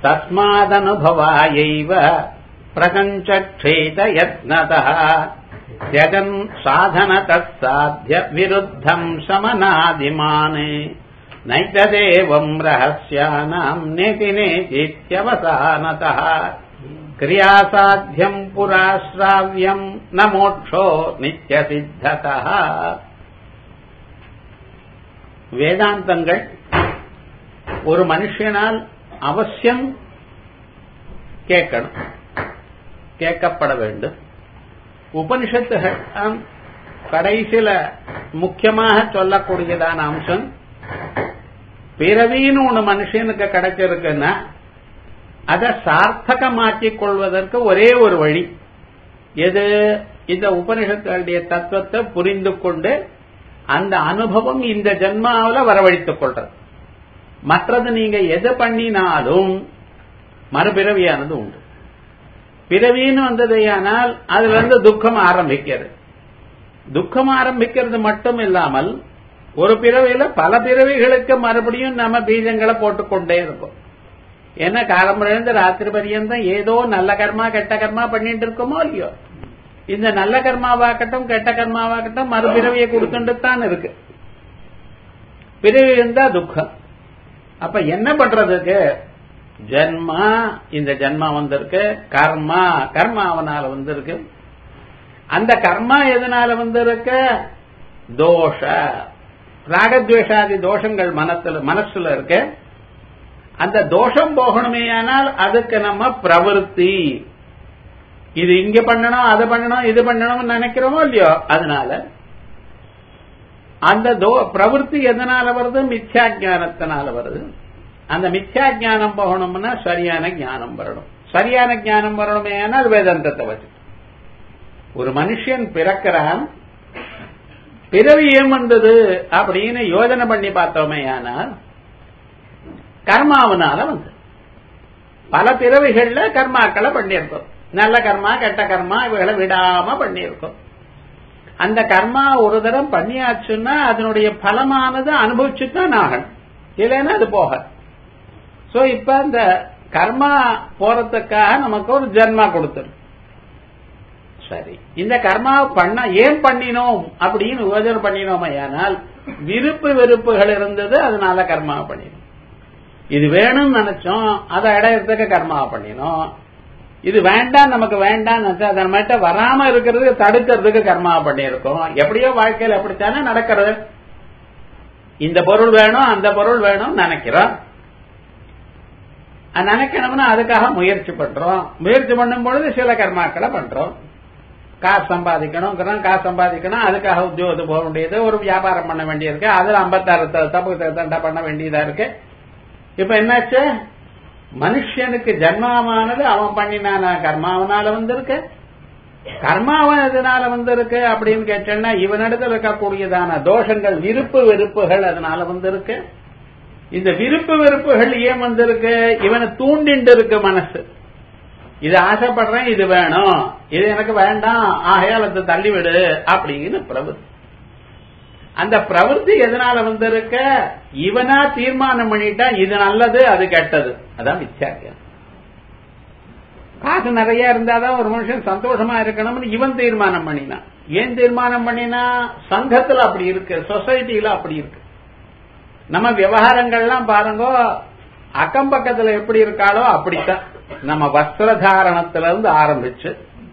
तस्मादनुभवायैव प्रकञ्चक्षेत यत्नतः जगन् साधनतः साध्य विरुद्धम् समनादिमान् नैतदेवम् रहस्यानाम् नेति नेतीत्यवसानतः क्रियासाध्यम् पुराश्राव्यम् न मोक्षो नित्यसिद्धतः வேதாந்தங்கள் ஒரு மனுஷனால் அவசியம் கேட்கணும் கேட்கப்பட வேண்டும் உபனிஷத்துகள் கடைசியில முக்கியமாக சொல்லக்கூடியதான அம்சம் பிறவின்னு ஒண்ணு மனுஷனுக்கு கிடைச்சிருக்குன்னா அதை சார்த்தகமாக்கிக் கொள்வதற்கு ஒரே ஒரு வழி எது இந்த உபனிஷத்துடைய தத்துவத்தை புரிந்து கொண்டு அந்த அனுபவம் இந்த ஜென்மாவில் வரவழைத்துக் கொள்றது மற்றது நீங்க எது பண்ணினாலும் மறுபிறவியானது உண்டு பிறவின்னு வந்ததையானால் அதுல இருந்து துக்கம் ஆரம்பிக்கிறது துக்கம் ஆரம்பிக்கிறது மட்டும் இல்லாமல் ஒரு பிறவியில பல பிறவிகளுக்கு மறுபடியும் நம்ம பீஜங்களை போட்டுக்கொண்டே இருக்கும் ஏன்னா காலம்புழந்து ராத்திரி பரியந்தம் ஏதோ நல்ல கர்மா கெட்ட கர்மா பண்ணிட்டு இருக்கோமோ இல்லையோ இந்த நல்ல கர்மாவாகட்டும் கெட்ட கர்மாவாகட்டும் மறுபிறவியை கொடுத்துட்டு தான் இருக்கு பிறவி இருந்தா துக்கம் அப்ப என்ன பண்றதுக்கு ஜென்மா இந்த ஜென்மா வந்திருக்கு கர்மா கர்மா அவனால வந்திருக்கு அந்த கர்மா எதனால வந்திருக்கு தோஷ ராகத்வேஷாதி தோஷங்கள் மனத்துல மனசுல இருக்கு அந்த தோஷம் போகணுமே ஆனால் அதுக்கு நம்ம பிரவருத்தி இது இங்க பண்ணணும் அதை பண்ணணும் இது பண்ணணும் நினைக்கிறோமோ இல்லையோ அதனால அந்த பிரவருத்தி எதனால வருது மித்யா ஜானத்தினால வருது அந்த மித்யா ஜானம் போகணும்னா சரியான ஞானம் வரணும் சரியான ஞானம் வரணுமே ஆனால் வேதாந்தத்தை வச்சு ஒரு மனுஷன் பிறக்கிறான் பிறவி ஏன் வந்தது அப்படின்னு யோஜனை பண்ணி பார்த்தோமே ஆனால் கர்மாவனால வந்து பல பிறவிகள்ல கர்மாக்களை பண்ணியிருக்கோம் நல்ல கர்மா கெட்ட கர்மா இவைகளை விடாம பண்ணியிருக்கோம் அந்த கர்மா ஒரு தரம் பண்ணியாச்சுன்னா அதனுடைய பலமானது அனுபவிச்சுதான் ஆகணும் இல்லைன்னா அது போக சோ இப்ப அந்த கர்மா போறதுக்காக நமக்கு ஒரு ஜென்மா கொடுத்துரு சரி இந்த கர்மா பண்ண ஏன் பண்ணினோம் அப்படின்னு யோஜனை பண்ணினோம் ஆனால் விருப்பு வெறுப்புகள் இருந்தது அதனால கர்மா பண்ணினோம் இது வேணும்னு நினைச்சோம் அதை அடையறதுக்கு கர்மா பண்ணினோம் இது வேண்டாம் நமக்கு வேண்டாம் அதை மட்டும் வராம இருக்கிறதுக்கு தடுக்கிறதுக்கு கர்மா பண்ணியிருக்கோம் எப்படியோ வாழ்க்கையில் எப்படித்தானே நடக்கிறது இந்த பொருள் வேணும் அந்த பொருள் வேணும் நினைக்கிறோம் நினைக்கணும்னா அதுக்காக முயற்சி பண்றோம் முயற்சி பண்ணும் பொழுது சில கர்மாக்களை பண்றோம் காசு சம்பாதிக்கணும் காசு சம்பாதிக்கணும் அதுக்காக உத்தியோகத்துக்கு போக வேண்டியது ஒரு வியாபாரம் பண்ண வேண்டியிருக்கு அதுல ஐம்பத்தாறு தப்பு தண்டை பண்ண வேண்டியதா இருக்கு இப்ப என்னாச்சு மனுஷனுக்கு ஜன்மாவானது அவன் பண்ணினான கர்மாவனால வந்திருக்கு கர்மாவன் எதனால வந்திருக்கு அப்படின்னு கேட்டேன்னா இவனிடத்தில் இருக்கக்கூடியதான தோஷங்கள் விருப்பு வெறுப்புகள் அதனால வந்திருக்கு இந்த விருப்பு வெறுப்புகள் ஏன் வந்திருக்கு இவனை தூண்டிண்டு இருக்கு மனசு இது ஆசைப்படுறேன் இது வேணும் இது எனக்கு வேண்டாம் ஆகையால் அதை தள்ளிவிடு அப்படின்னு பிரபுத்தி அந்த பிரவൃத்தி எதனால வந்திருக்க இவனா தீர்மானம் பண்ணிட்டா இது நல்லது அது கெட்டது அதான் மிச்சாக்கியம் காசு நிறைய இருந்தாதான் ஒரு மனுஷன் சந்தோஷமா இருக்கணும்னு இவன் தீர்மானம் பண்ணினான் ஏன் தீர்மானம் பண்ணினா சங்கத்துல அப்படி இருக்கு சொசைட்டில அப்படி இருக்கு நம்ம விவகாரங்கள்லாம் பாருங்க அக்கம் பக்கத்துல எப்படி இருக்காளோ அப்படித்தான் நம்ம வஸ்திரதாரணத்துல இருந்து ஆரம்பிச்சு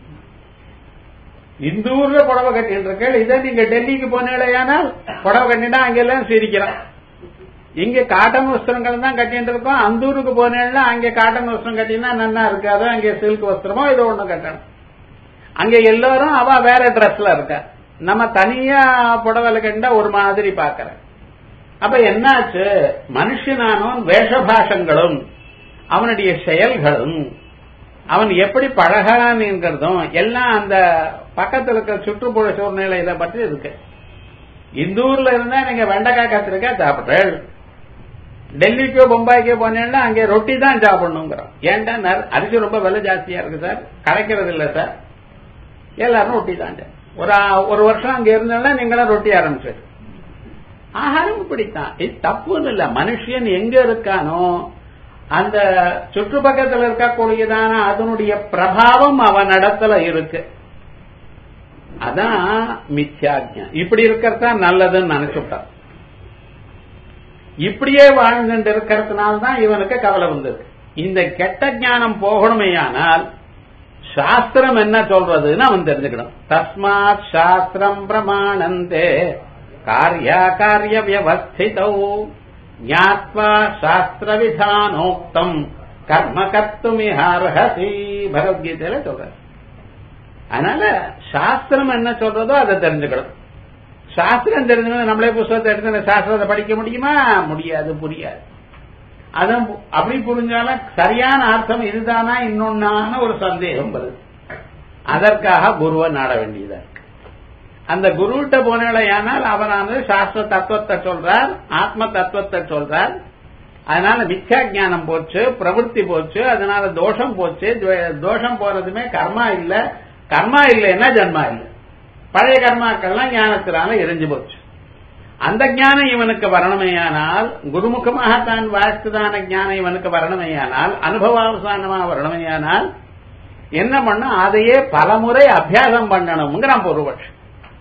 இந்த ஊர்ல புடவை கட்டிட்டு இருக்க இதை நீங்க டெல்லிக்கு போனீங்களேயானால் புடவை கட்டினா அங்கெல்லாம் சிரிக்கிறான் இங்க காட்டன் வஸ்திரங்கள் தான் கட்டிட்டு இருக்கோம் அந்த ஊருக்கு போனேன்னா அங்க காட்டன் வஸ்திரம் கட்டினா நன்னா இருக்காது அங்க சில்க் வஸ்திரமோ ஏதோ ஒண்ணு கட்டணும் அங்க எல்லாரும் அவ வேற ட்ரெஸ்ல இருக்க நம்ம தனியா புடவைல கண்டா ஒரு மாதிரி பாக்குறேன் அப்ப என்னாச்சு மனுஷனானவன் வேஷபாஷங்களும் அவனுடைய செயல்களும் அவன் எப்படி பழகிறான் என்கிறதும் எல்லாம் அந்த பக்கத்தில் இருக்கிற சுற்றுப்புற சூழ்நிலையில பற்றி இருக்கு இந்த ஊர்ல இருந்தா நீங்க வெண்டைக்காய் கத்திரிக்காய் சாப்பிட்றேன் டெல்லிக்கோ பொம்பாய்க்கோ போனேன்னா அங்கே ரொட்டி தான் சாப்பிடணுங்கிறோம் ஏன்டா அரிசி ரொம்ப விலை ஜாஸ்தியா இருக்கு சார் கிடைக்கிறது இல்ல சார் எல்லாரும் ரொட்டி தான் ஒரு ஒரு வருஷம் அங்க இருந்தாலும் நீங்களும் ரொட்டி ஆரம்பிச்சு ஆகாரம் இப்படித்தான் இது தப்புன்னு இல்ல மனுஷன் எங்க இருக்கானோ அந்த சுற்றுப்பக்கத்தில் இருக்கக்கூடியதான அதனுடைய பிரபாவம் அவனிடத்துல இருக்கு அதான் மித்யாஜ்யம் இப்படி இருக்கிறது தான் நல்லதுன்னு நினைச்சுட்டான் இப்படியே வாழ்ந்துட்டு இருக்கிறதுனால தான் இவனுக்கு கவலை வந்தது இந்த கெட்ட ஞானம் போகணுமேயானால் சாஸ்திரம் என்ன சொல்றதுன்னு அவன் தெரிஞ்சுக்கணும் தஸ்மாத் சாஸ்திரம் பிரமாணந்தே காரியா காரிய வியவஸ்திதௌ ஞாத்வா சாஸ்திர விதானோக்தம் கர்ம கத்துமிஹார்ஹசி பகவத்கீதையில சொல்ற அதனால சாஸ்திரம் என்ன சொல்றதோ அதை தெரிஞ்சுக்கணும் சாஸ்திரம் தெரிஞ்சுக்கணும் நம்மளே புஸ்தகத்தை எடுத்து சாஸ்திரத்தை படிக்க முடியுமா முடியாது புரியாது அதான் அப்படி புரிஞ்சாலும் சரியான அர்த்தம் இதுதானா இன்னொன்னான ஒரு சந்தேகம் வருது அதற்காக குருவை நாட வேண்டியதா இருக்கு அந்த குருவிட்ட போனாலையானால் அவரானது சாஸ்திர தத்துவத்தை சொல்றார் ஆத்ம தத்துவத்தை சொல்றார் அதனால மிச்சா ஞானம் போச்சு பிரவൃத்தி போச்சு அதனால தோஷம் போச்சு தோஷம் போறதுமே கர்மா இல்ல கர்மா இல்லைன்னா ஜன்மா இல்லை பழைய கர்மாக்கள்லாம் ஞானத்தினால எரிஞ்சு போச்சு அந்த ஞானம் இவனுக்கு வரணுமேயானால் குருமுகமாக தான் வாழ்த்துதான ஞானம் இவனுக்கு வரணுமேயானால் அனுபவாவசானமாக வரணுமேயானால் என்ன பண்ண அதையே பலமுறை அபியாசம் பண்ணணுங்கிறான் பூர்வபட்சம்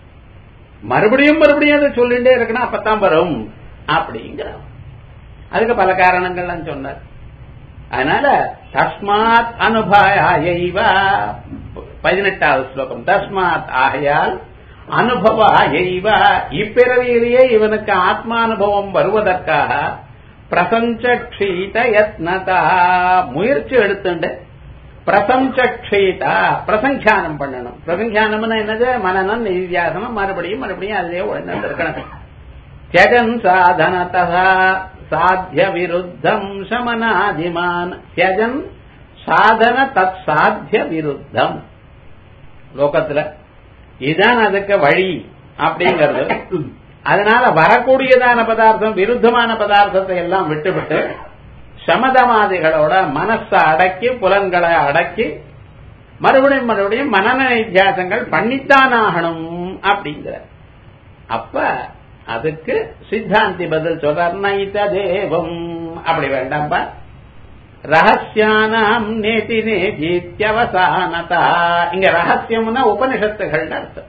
மறுபடியும் மறுபடியும் அதை சொல்லிட்டே இருக்கணும் அப்பதான் வரும் அப்படிங்கிறான் அதுக்கு பல காரணங்கள்லாம் சொன்னார் அதனால தஸ்மாத் அனுபவ பதினெட்டாவது ஸ்லோகம் தஸ்மாத் ஆகையால் அனுபவ எய்வ இப்பிறவியிலேயே இவனுக்கு ஆத்மானுபவம் வருவதற்காக பிரசஞ்சக்ஷீத யத்னதா முயற்சி எடுத்துண்டு பிரசஞ்சக்ஷீதா பிரசங்கியானம் பண்ணணும் பிரசங்கியானம்னா என்னது மனநம் நிதித்தியாசனம் மறுபடியும் மறுபடியும் அதிலே உழந்து இருக்கணும் தியஜன் சாதனதா சாத்திய விருத்தம் சமனாதிமான் தியஜன் சாதன தத் சாத்திய விருத்தம் லோகத்துல இதுதான் அதுக்கு வழி அப்படிங்கிறது அதனால வரக்கூடியதான பதார்த்தம் விருத்தமான பதார்த்தத்தை எல்லாம் விட்டுவிட்டு சமதமாதிகளோட மனசை அடக்கி புலன்களை அடக்கி மறுபடியும் மறுபடியும் மனந நித்தியாசங்கள் பண்ணித்தான் ஆகணும் அப்படிங்கிற அப்ப அதுக்கு சித்தாந்தி பதில் சொல்றார் நைத தேவம் அப்படி வேண்டாம்பா ரகசியானாம் நேதி நேதித்யவசானதா இங்க ரகசியம்னா உபனிஷத்துகள் அர்த்தம்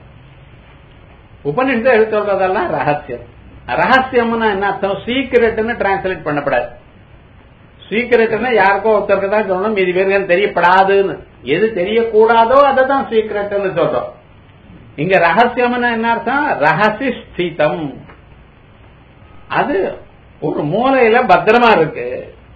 உபனிஷத்து சொல்றதெல்லாம் ரகசியம் ரகசியம்னா என்ன அர்த்தம் சீக்கிரட்னு டிரான்ஸ்லேட் பண்ணப்படாது சீக்கிரட்னா யாருக்கோ ஒருத்தருக்கு தான் சொல்லணும் மீதி பேருக்கு தெரியப்படாதுன்னு எது தெரியக்கூடாதோ அதை தான் சீக்கிரட்னு சொல்றோம் இங்க ரகசியம்னா என்ன அர்த்தம் ரகசி ஸ்திதம் அது ஒரு மூலையில பத்திரமா இருக்கு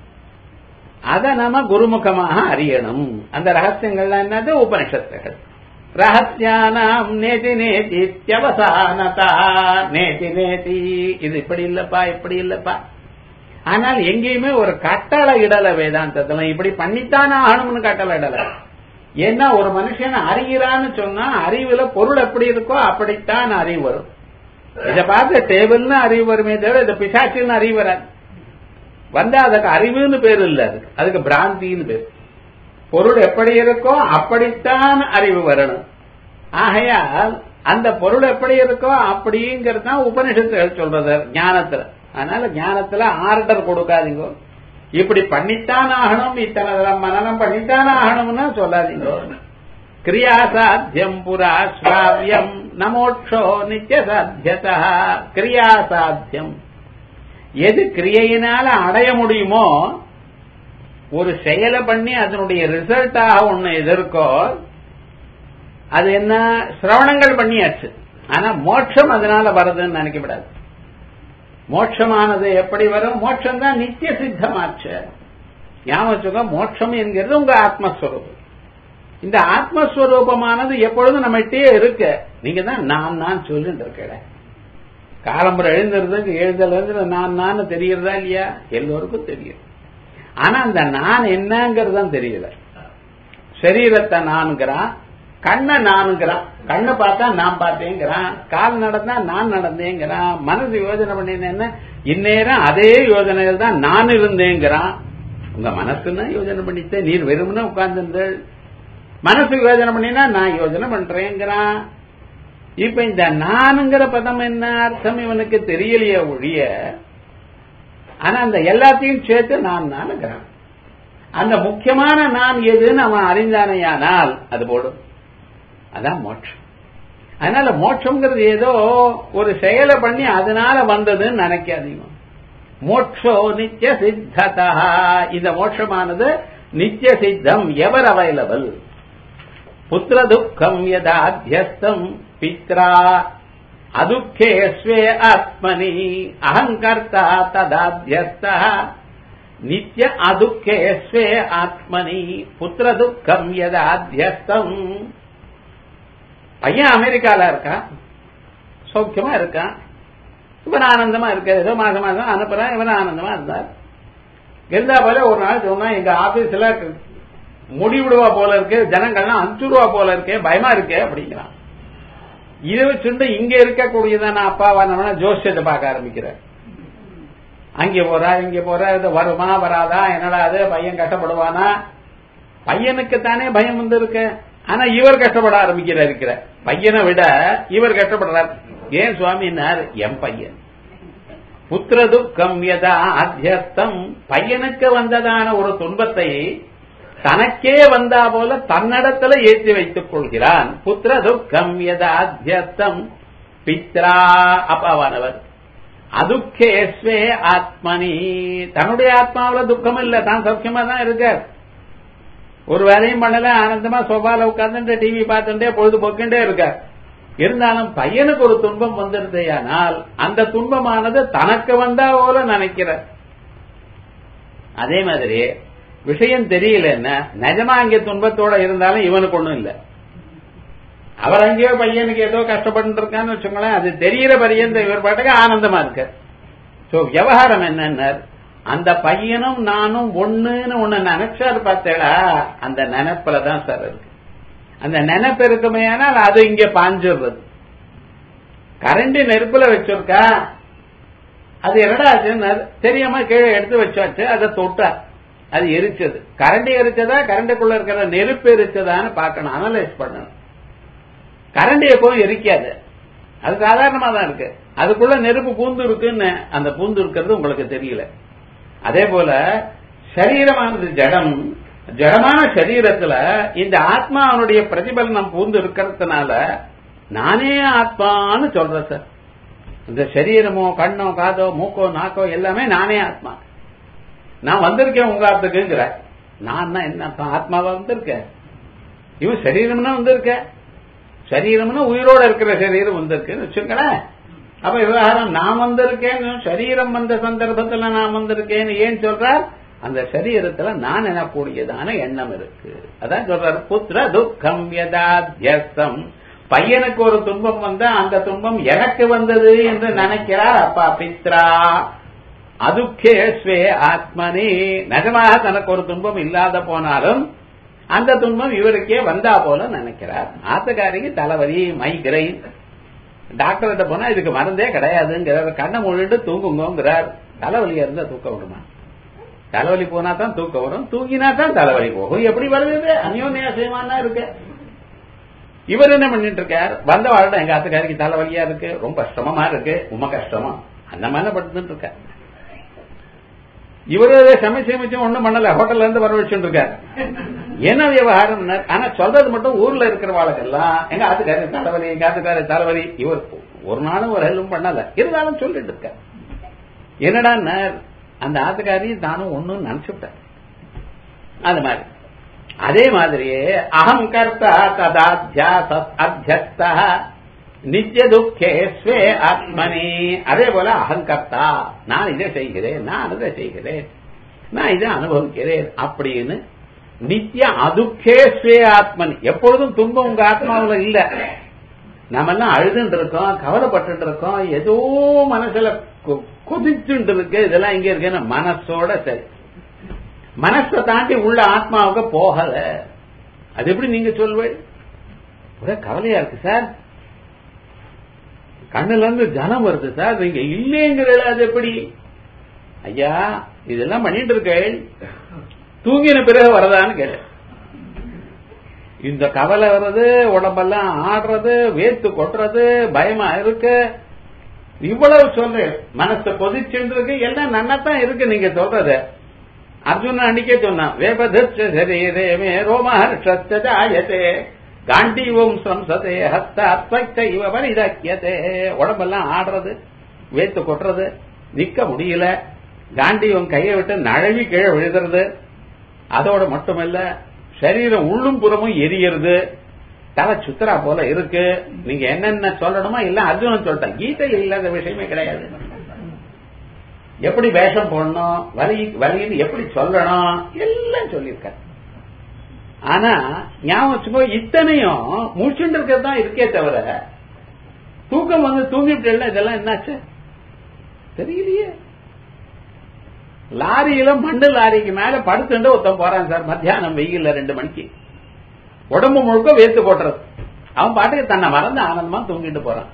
அத நாம குருமுகமாக அறியணும் அந்த ரகசியங்கள்லாம் என்னது உபனிஷத்துகள் ரகசியானாம் நேதி நேதித்யவசானதா நேதி நேதி இது இப்படி இல்லப்பா இப்படி இல்லப்பா ஆனால் எங்கேயுமே ஒரு கட்டளை இடல வேதாந்தத்துல இப்படி பண்ணித்தான் ஆகணும்னு கட்டளை இடல ஏன்னா ஒரு மனுஷன் அறிகிறான்னு சொன்னா அறிவுல பொருள் எப்படி இருக்கோ அப்படித்தான் அறிவு வரும் இதை பார்த்து டேபிள்னு அறிவு வருமே தவிர இதை பிசாச்சுன்னு அறிவு வராது வந்தா அதுக்கு அறிவுன்னு பேர் இல்ல அதுக்கு அதுக்கு பிராந்தின்னு பேர் பொருள் எப்படி இருக்கோ அப்படித்தான் அறிவு வரணும் ஆகையால் அந்த பொருள் எப்படி இருக்கோ அப்படிங்கிறது தான் உபனிஷத்துகள் சொல்றது ஞானத்துல அதனால ஞானத்துல ஆர்டர் கொடுக்காதீங்க இப்படி பண்ணித்தான் ஆகணும் இத்தனை தரம் மனநம் பண்ணித்தான் ஆகணும்னா சொல்லாதீங்க கிரியா சாத்தியம் புரா ஸ்ராவியம் நமோட்சோ நித்திய சாத்தியதா கிரியா சாத்தியம் எது கிரியையினால அடைய முடியுமோ ஒரு செயலை பண்ணி அதனுடைய ரிசல்ட்டாக ஒண்ணு எது இருக்கோ அது என்ன சிரவணங்கள் பண்ணியாச்சு ஆனா மோட்சம் அதனால வருதுன்னு நினைக்கப்படாது மோட்சமானது எப்படி வரும் மோட்சம் தான் நித்திய சித்தமாச்சு ஞாபகம் மோட்சம் என்கிறது உங்க ஆத்மஸ்வரூபம் இந்த ஆத்மஸ்வரூபமானது எப்பொழுதும் நம்மகிட்டயே இருக்கு நீங்க தான் நான் நான் சொல்லிட்டு இருக்கேன் காலம்புரை எழுந்துறதுக்கு எழுதல இருந்து நான் நான் தெரியறதா இல்லையா எல்லோருக்கும் தெரியும் ஆனா அந்த நான் என்னங்கிறது தான் தெரியல சரீரத்தை நான்கிறான் கண்ணை நானுங்கிறான் கண்ணை பார்த்தா நான் பார்த்தேங்கிறான் கால் நடந்தா நான் நடந்தேங்கிறான் மனசு யோஜனை பண்ணினேன்னா இந்நேரம் அதே யோஜனையில் தான் நான் இருந்தேங்கிறான் உங்க மனசுன்னா யோஜனை பண்ணித்தேன் நீர் வெறும்னா உட்கார்ந்து மனசு யோஜனை பண்ணினா நான் யோஜனை பண்றேங்கிறான் இப்ப இந்த நானுங்கிற பதம் என்ன அர்த்தம் இவனுக்கு தெரியலையே ஒழிய ஆனா அந்த எல்லாத்தையும் சேர்த்து நான் நானுங்கிறான் அந்த முக்கியமான நான் எதுன்னு அவன் அறிந்தானையானால் அது போடும் அதான் மோட்சம் அதனால மோட்சம்ங்கிறது ஏதோ ஒரு செயலை பண்ணி அதனால வந்ததுன்னு நினைக்காதீங்க மோட்சோ நித்திய சித்ததா இந்த மோட்சமானது நித்திய சித்தம் எவர் அவைலபிள் புத்திர துக்கம் யதாத்தியஸ்தம் பித்ரா அதுக்கே ஸ்வே ஆத்மனி அகங்கர்த்தா ததாத்தியஸ்த நித்திய அதுக்கே ஸ்வே ஆத்மனி புத்திர துக்கம் யதாத்தியஸ்தம் பையன் அமெரிக்கால இருக்கான் சௌக்கியமா இருக்கான் இவன் ஆனந்தமா இருக்காரு ஏதோ மாசம் மாசம் அனுப்புறான் இவன் ஆனந்தமா இருந்தார் இருந்தா போல ஒரு நாள் சொன்னா எங்க ஆபீஸ்ல முடிவிடுவா போல இருக்கு ஜனங்கள்லாம் அனுப்பிச்சுடுவா போல இருக்கே பயமா இருக்கே அப்படிங்கிறான் இதை வச்சுட்டு இங்க இருக்கக்கூடியதான அப்பாவா நம்ம ஜோசியத்தை பார்க்க ஆரம்பிக்கிறார் அங்கே போறா இங்க போறா இது வருமா வராதா என்னடா அது பையன் கஷ்டப்படுவானா பையனுக்கு தானே பயம் வந்து இருக்கு ஆனா இவர் கஷ்டப்பட ஆரம்பிக்கிறார் இருக்கிற பையனை விட இவர் கஷ்டப்படுறார் ஏன் சுவாமினார் என் பையன் புத்திர துக்கம் யதா அத்தியஸ்தம் பையனுக்கு வந்ததான ஒரு துன்பத்தை தனக்கே வந்தா போல தன்னிடத்துல ஏற்றி வைத்துக் கொள்கிறான் புத்திர துக்கம் யதா அத்தியஸ்தம் பித்ரா அப்பாவானவர் அதுக்கே ஸ்வே ஆத்மனி தன்னுடைய ஆத்மாவில துக்கம் இல்ல தான் சௌக்கியமா தான் இருக்கார் ஒரு வேலையும் பண்ணல ஆனந்தமா சோபால உட்கார்ந்துட்டு டிவி பார்த்துட்டே பொழுதுபோக்கின்றே இருக்கார் இருந்தாலும் பையனுக்கு ஒரு துன்பம் வந்துருதேயானால் அந்த துன்பமானது தனக்கு வந்தா போல நினைக்கிறார் அதே மாதிரி விஷயம் தெரியலன்னா நிஜமா அங்கே துன்பத்தோட இருந்தாலும் இவனுக்கு ஒண்ணும் இல்ல அவர் அங்கேயோ பையனுக்கு ஏதோ கஷ்டப்பட்டு இருக்கான்னு வச்சுக்கோங்களேன் அது தெரியற பரியந்த இவர் பாட்டுக்கு ஆனந்தமா இருக்க சோ விவகாரம் என்னன்னா அந்த பையனும் நானும் ஒண்ணுன்னு ஒண்ணு நினைச்சாரு பார்த்தேடா அந்த நினைப்புல தான் சார் இருக்கு அந்த நினைப்பு இருக்குமே ஆனால் அது இங்க பாஞ்சிடுறது கரண்ட் நெருப்புல வச்சிருக்கா அது என்னடா ஆச்சுன்னு தெரியாம கீழே எடுத்து வச்சாச்சு அதை தொட்டா அது எரிச்சது கரண்ட் எரிச்சதா கரண்டுக்குள்ள இருக்கிற நெருப்பு எரிச்சதான்னு பார்க்கணும் அனலைஸ் பண்ணணும் கரண்ட் எப்பவும் எரிக்காது அது சாதாரணமா தான் இருக்கு அதுக்குள்ள நெருப்பு பூந்து இருக்குன்னு அந்த பூந்து இருக்கிறது உங்களுக்கு தெரியல அதே போல சரீரமானது ஜடம் ஜடமான சரீரத்துல இந்த ஆத்மாவனுடைய பிரதிபலனம் பூந்து இருக்கிறதுனால நானே ஆத்மான்னு சொல்றேன் சார் இந்த சரீரமோ கண்ணோ காதோ மூக்கோ நாக்கோ எல்லாமே நானே ஆத்மா நான் வந்திருக்கேன் உங்க ஆத்துக்குங்கிற நான் தான் என்ன ஆத்மாவா வந்திருக்கேன் இவன் சரீரம்னா வந்திருக்க சரீரம்னா உயிரோட இருக்கிற சரீரம் வந்திருக்குன்னு வச்சுங்களேன் அப்ப விவகாரம் நான் வந்திருக்கேன் சரீரம் வந்த சந்தர்ப்பத்துல நான் வந்திருக்கேன்னு ஏன் சொல்றார் அந்த சரீரத்துல நான் எனக்கூடியதான எண்ணம் இருக்கு அதான் சொல்றாரு புத்திர துக்கம் யதாத்தியஸ்தம் பையனுக்கு ஒரு துன்பம் வந்தா அந்த துன்பம் எனக்கு வந்தது என்று நினைக்கிறார் அப்பா பித்ரா அதுக்கே ஸ்வே ஆத்மனி நிஜமாக தனக்கு ஒரு துன்பம் இல்லாத போனாலும் அந்த துன்பம் இவருக்கே வந்தா போல நினைக்கிறார் ஆத்துக்காரிக்கு தலைவலி மைக்ரைன் டாக்டர்கிட்ட போனா இதுக்கு மருந்தே கிடையாதுங்கிறார் கண்ணை மூடிட்டு தூங்குங்கிறார் தலைவலியா இருந்தா தூக்க விடுமா தலைவலி போனா தான் தூக்கம் வரும் தூங்கினா தான் தலைவலி போகும் எப்படி வருது அந்யோன்யாசயமானா இருக்கு இவர் என்ன பண்ணிட்டு இருக்கார் வந்த வாழ்ட எங்க ஆத்துக்காரிக்கு தலைவலியா இருக்கு ரொம்ப சிரமமா இருக்கு உம கஷ்டமா அந்த மாதிரி படுத்துட்டு இருக்கார் இவரு சமைச்சு சமைச்சு ஒண்ணும் பண்ணல ஹோட்டல்ல இருந்து வர வச்சுட்டு இருக்காரு என்ன விவகாரம் ஆனா சொல்றது மட்டும் ஊர்ல இருக்கிறவாளுக்கெல்லாம் எங்க ஆத்துக்காரி தலைவலி எங்க ஆத்துக்காரி தலைவலி இவர் ஒரு நாளும் ஒரு ஹெல்லும் பண்ணல இருந்தாலும் சொல்லிட்டு இருக்க என்னடா அந்த ஆத்துக்காரி தானும் ஒன்னும் நினைச்சுட்டேன் அது மாதிரி அதே மாதிரியே அகம் கர்த்தா ததாத்தியஸ்தா நித்திய துக்கே ஸ்வே ஆத்மனி அதே போல அகங்கர்த்தா நான் இதை செய்கிறேன் நான் அதை செய்கிறேன் நான் இதை அனுபவிக்கிறேன் அப்படின்னு நித்திய அதுக்கே ஸ்வே ஆத்மனி எப்பொழுதும் துன்பம் உங்க ஆத்மாவில் இல்ல நம்ம எல்லாம் அழுதுட்டு இருக்கோம் கவலைப்பட்டு இருக்கோம் ஏதோ மனசுல கொதிச்சுட்டு இருக்கு இதெல்லாம் இங்க இருக்குன்னு மனசோட சரி மனசை தாண்டி உள்ள ஆத்மாவுக்கு போகல அது எப்படி நீங்க சொல்வேன் ஒரே கவலையா இருக்கு சார் கண்ணுல இருந்து ஜனம் வருது சார் நீங்க இல்லைங்கிறது அது எப்படி ஐயா இதெல்லாம் பண்ணிட்டு இருக்கேன் தூங்கின பிறகு வரதான்னு கேட்டேன் இந்த கவலை வர்றது உடம்பெல்லாம் ஆடுறது வேர்த்து கொட்டுறது பயமா இருக்கு இவ்வளவு சொல்றேன் மனசை கொதிச்சுட்டு இருக்கு எல்லாம் நன்னத்தான் இருக்கு நீங்க சொல்றது அர்ஜுனன் அன்னைக்கே சொன்னான் வேபதச்ச சரீரே மே ரோமஹர்ஷஸ்த ஜாயதே காண்டீவம் சம்சதே ஹஸ்த அத்வைத்த இவ பரிதக்கியதே உடம்பெல்லாம் ஆடுறது வேத்து கொட்டுறது நிக்க முடியல காண்டீவம் கையை விட்டு நழுவி கீழே விழுகிறது அதோட மட்டுமல்ல சரீரம் உள்ளும் புறமும் எரியறது தலை சுத்தரா போல இருக்கு நீங்க என்னென்ன சொல்லணுமோ இல்ல அர்ஜுனன் சொல்லிட்டான் கீதையில் இல்லாத விஷயமே கிடையாது எப்படி வேஷம் போடணும் வலி வலின்னு எப்படி சொல்லணும் எல்லாம் சொல்லியிருக்காரு ஆனா ஞாபகம் வச்சுக்கோ இத்தனையும் முடிச்சுட்டு இருக்கிறது தான் இருக்கே தவிர தூக்கம் வந்து தூங்கிட்டு இதெல்லாம் என்னாச்சு தெரியலையே லாரியில மண்ணு லாரிக்கு மேல படுத்துட்டு ஒருத்தன் போறான் சார் மத்தியானம் வெயில்ல ரெண்டு மணிக்கு உடம்பு முழுக்க வேத்து போட்டுறது அவன் பாட்டுக்கு தன்னை மறந்து ஆனந்தமா தூங்கிட்டு போறான்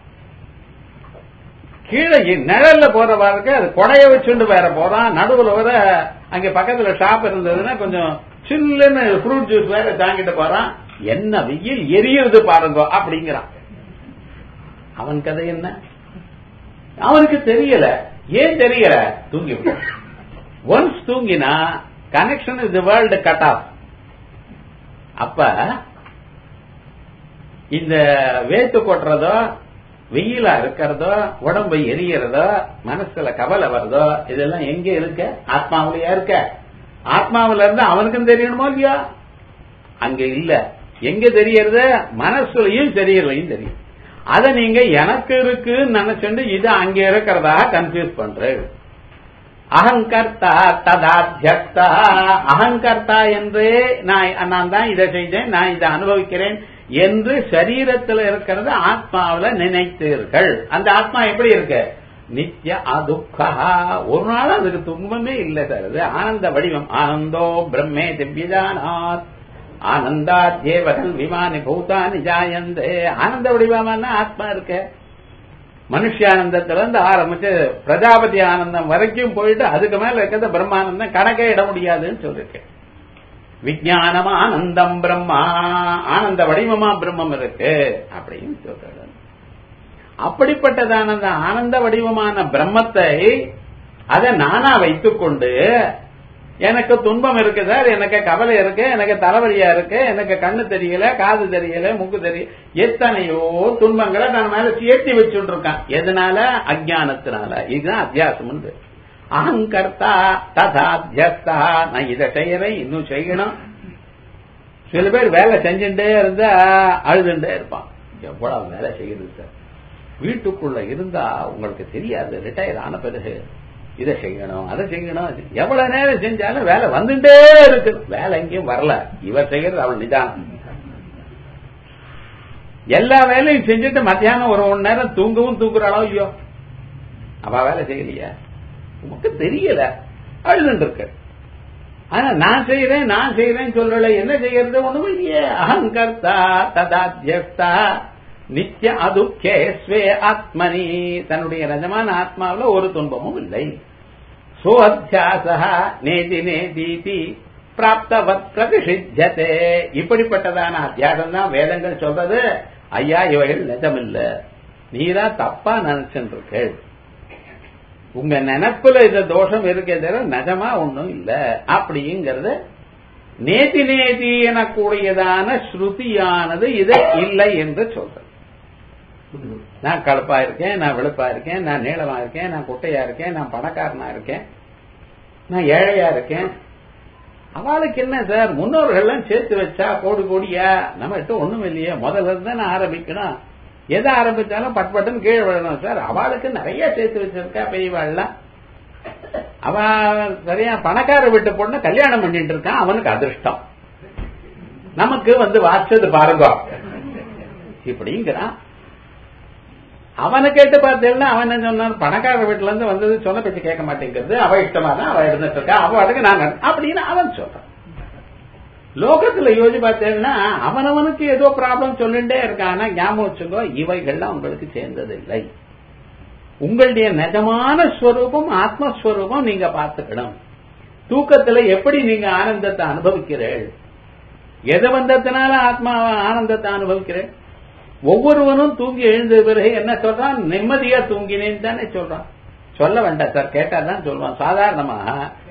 கீழே நிழல்ல போறவாருக்கு அது கொடைய வச்சுட்டு வேற போறான் நடுவுல வர அங்க பக்கத்துல ஷாப் இருந்ததுன்னா கொஞ்சம் சில்லுன்னு ஃப்ரூட் ஜூஸ் வேற தாங்கிட்டு போறான் என்ன வெயில் எரியுறது பாருங்க அப்படிங்கிறான் அவன் கதை என்ன அவனுக்கு தெரியல ஏன் தெரியல தூங்கி ஒன்ஸ் தூங்கினா connection is world cut off அப்ப இந்த வேத்து கொட்டுறதோ வெயிலா இருக்கிறதோ உடம்பு எரியறதோ மனசுல கவலை வருதோ இதெல்லாம் எங்க இருக்க ஆத்மாவிலயா இருக்க ஆத்மாவில இருந்து அவனுக்கும் தெரியணுமோ இல்லையா அங்க இல்ல எங்க தெரியறது மனசுலயும் தெரியலையும் தெரியும் அத நீங்க எனக்கு இருக்குன்னு நினைச்சுட்டு இது அங்க இருக்கிறதா கன்ஃபியூஸ் பண்றேன் அகங்கர்த்தா ததாத்தியஸ்தா அகங்கர்த்தா என்றே நான் நான் தான் இதை செய்தேன் நான் இதை அனுபவிக்கிறேன் என்று சரீரத்தில் இருக்கிறது ஆத்மாவில நினைத்தீர்கள் அந்த ஆத்மா எப்படி இருக்கு நித்திய அதுக்கா ஒரு நாள் அதுக்கு துன்பமே இல்லை சார் அது ஆனந்த வடிவம் ஆனந்தோ பிரம்மே திவ்யஜானாத் ஆனந்தா தேவகல் விமானி பூதானி ஜாயந்தே ஆனந்த வடிவமான ஆத்மா இருக்க மனுஷானந்தத்துல இருந்து ஆரம்பிச்சு பிரஜாபதி ஆனந்தம் வரைக்கும் போயிட்டு அதுக்கு மேல இருக்கிறது பிரம்மானந்தம் கணக்கே இட முடியாதுன்னு சொல்லிருக்கேன் விஜயானம் ஆனந்தம் பிரம்மா ஆனந்த வடிவமா பிரம்மம் இருக்கு அப்படின்னு சொல்றாரு அப்படிப்பட்டதான அந்த ஆனந்த வடிவமான பிரம்மத்தை அதை நானா வைத்துக்கொண்டு எனக்கு துன்பம் இருக்கு சார் எனக்கு கவலை இருக்கு எனக்கு தலைவலியா இருக்கு எனக்கு கண்ணு தெரியல காது தெரியல மூக்கு தெரியல எத்தனையோ துன்பங்களை நான் மேல சேர்த்தி வச்சுட்டு இருக்கான் எதனால அஜானத்தினால இதுதான் அத்தியாசம் அகங்கர்த்தா ததாத்தியஸ்தா நான் இதை செய்யறேன் இன்னும் செய்யணும் சில பேர் வேலை செஞ்சுட்டே இருந்தா அழுதுண்டே இருப்பான் எவ்வளவு வேலை செய்யுது சார் வீட்டுக்குள்ள இருந்தா உங்களுக்கு தெரியாது ரிட்டையர் ஆன பிறகு இதை செய்யணும் அதை செய்யணும் எவ்வளவு நேரம் செஞ்சாலும் வேலை வந்துட்டே இருக்கு வேலை எங்கேயும் வரல இவர் செய்யறது அவள் நிதானம் எல்லா வேலையும் செஞ்சுட்டு மத்தியானம் ஒரு ஒன்னு நேரம் தூங்கவும் தூங்குறாளோ இல்லையோ அவ வேலை செய்யலையா உனக்கு தெரியல அழுதுட்டு இருக்கு ஆனா நான் செய்யறேன் நான் செய்யறேன் சொல்லல என்ன செய்யறது ஒண்ணுமே இல்லையே அகங்கர்த்தா ததாத்தியஸ்தா நித்திய அதுக்கே ஸ்வே ஆத்மனி தன்னுடைய ரஜமான ஆத்மாவில் ஒரு துன்பமும் இல்லை சோ அத்தியாசா நேதி நேதீதி பிராப்தவத் பிரதிஷித்தியதே இப்படிப்பட்டதான அத்தியாசம் தான் வேதங்கள் சொல்றது ஐயா இவைகள் நிஜமில்ல நீரா தப்பா நினைச்சுருக்கீள் உங்க நினப்புல இந்த தோஷம் இருக்கே தவிர நிஜமா ஒண்ணும் இல்ல அப்படிங்கிறது நேதி நேதி எனக்கூடியதான ஸ்ருதியானது இது இல்லை என்று சொல்றது நான் கலப்பா இருக்கேன் நான் வெளுப்பா இருக்கேன் நான் நீளமா இருக்கேன் நான் குட்டையா இருக்கேன் நான் பணக்காரனா இருக்கேன் நான் ஏழையா இருக்கேன் அவளுக்கு என்ன சார் முன்னோர்கள்லாம் சேர்த்து வச்சா கோடி கோடியா நம்ம கிட்ட ஒண்ணும் இல்லையே முதல்ல இருந்து நான் ஆரம்பிக்கணும் எதை ஆரம்பிச்சாலும் பட்பட்டுன்னு கீழே விழணும் சார் அவளுக்கு நிறைய சேர்த்து வச்சிருக்கா பெரியவாள்லாம் அவ சரியா பணக்கார வீட்டு பொண்ணு கல்யாணம் பண்ணிட்டு இருக்கான் அவனுக்கு அதிர்ஷ்டம் நமக்கு வந்து வாச்சது பாருங்க இப்படிங்கிறான் அவனை கேட்டு பார்த்தேன்னா அவன் என்ன சொன்னான் பணக்கார வீட்டுல இருந்து வந்தது சொன்ன பற்றி கேட்க மாட்டேங்கிறது அவ இஷ்டமா தான் அவ இருந்துட்டு இருக்கா அவ அதுக்கு நான் அப்படின்னு அவன் சொல்றான் லோகத்துல யோசி பார்த்தேன்னா அவனவனுக்கு ஏதோ ப்ராப்ளம் சொல்லிட்டே இருக்கான் ஞாபகம் வச்சுக்கோ இவைகள்லாம் உங்களுக்கு சேர்ந்ததில்லை உங்களுடைய நிஜமான ஸ்வரூபம் ஆத்மஸ்வரூபம் நீங்க பார்த்துக்கணும் தூக்கத்துல எப்படி நீங்க ஆனந்தத்தை அனுபவிக்கிறீர்கள் எதை வந்ததுனால ஆத்மா ஆனந்தத்தை அனுபவிக்கிறேன் ஒவ்வொருவனும் தூங்கி எழுந்த பிறகு என்ன சொல்றான் நிம்மதியா தூங்கினேன்னு தானே சொல்றான் சொல்ல வேண்டாம் சார் கேட்டாதான் சொல்லுவான் சாதாரணமா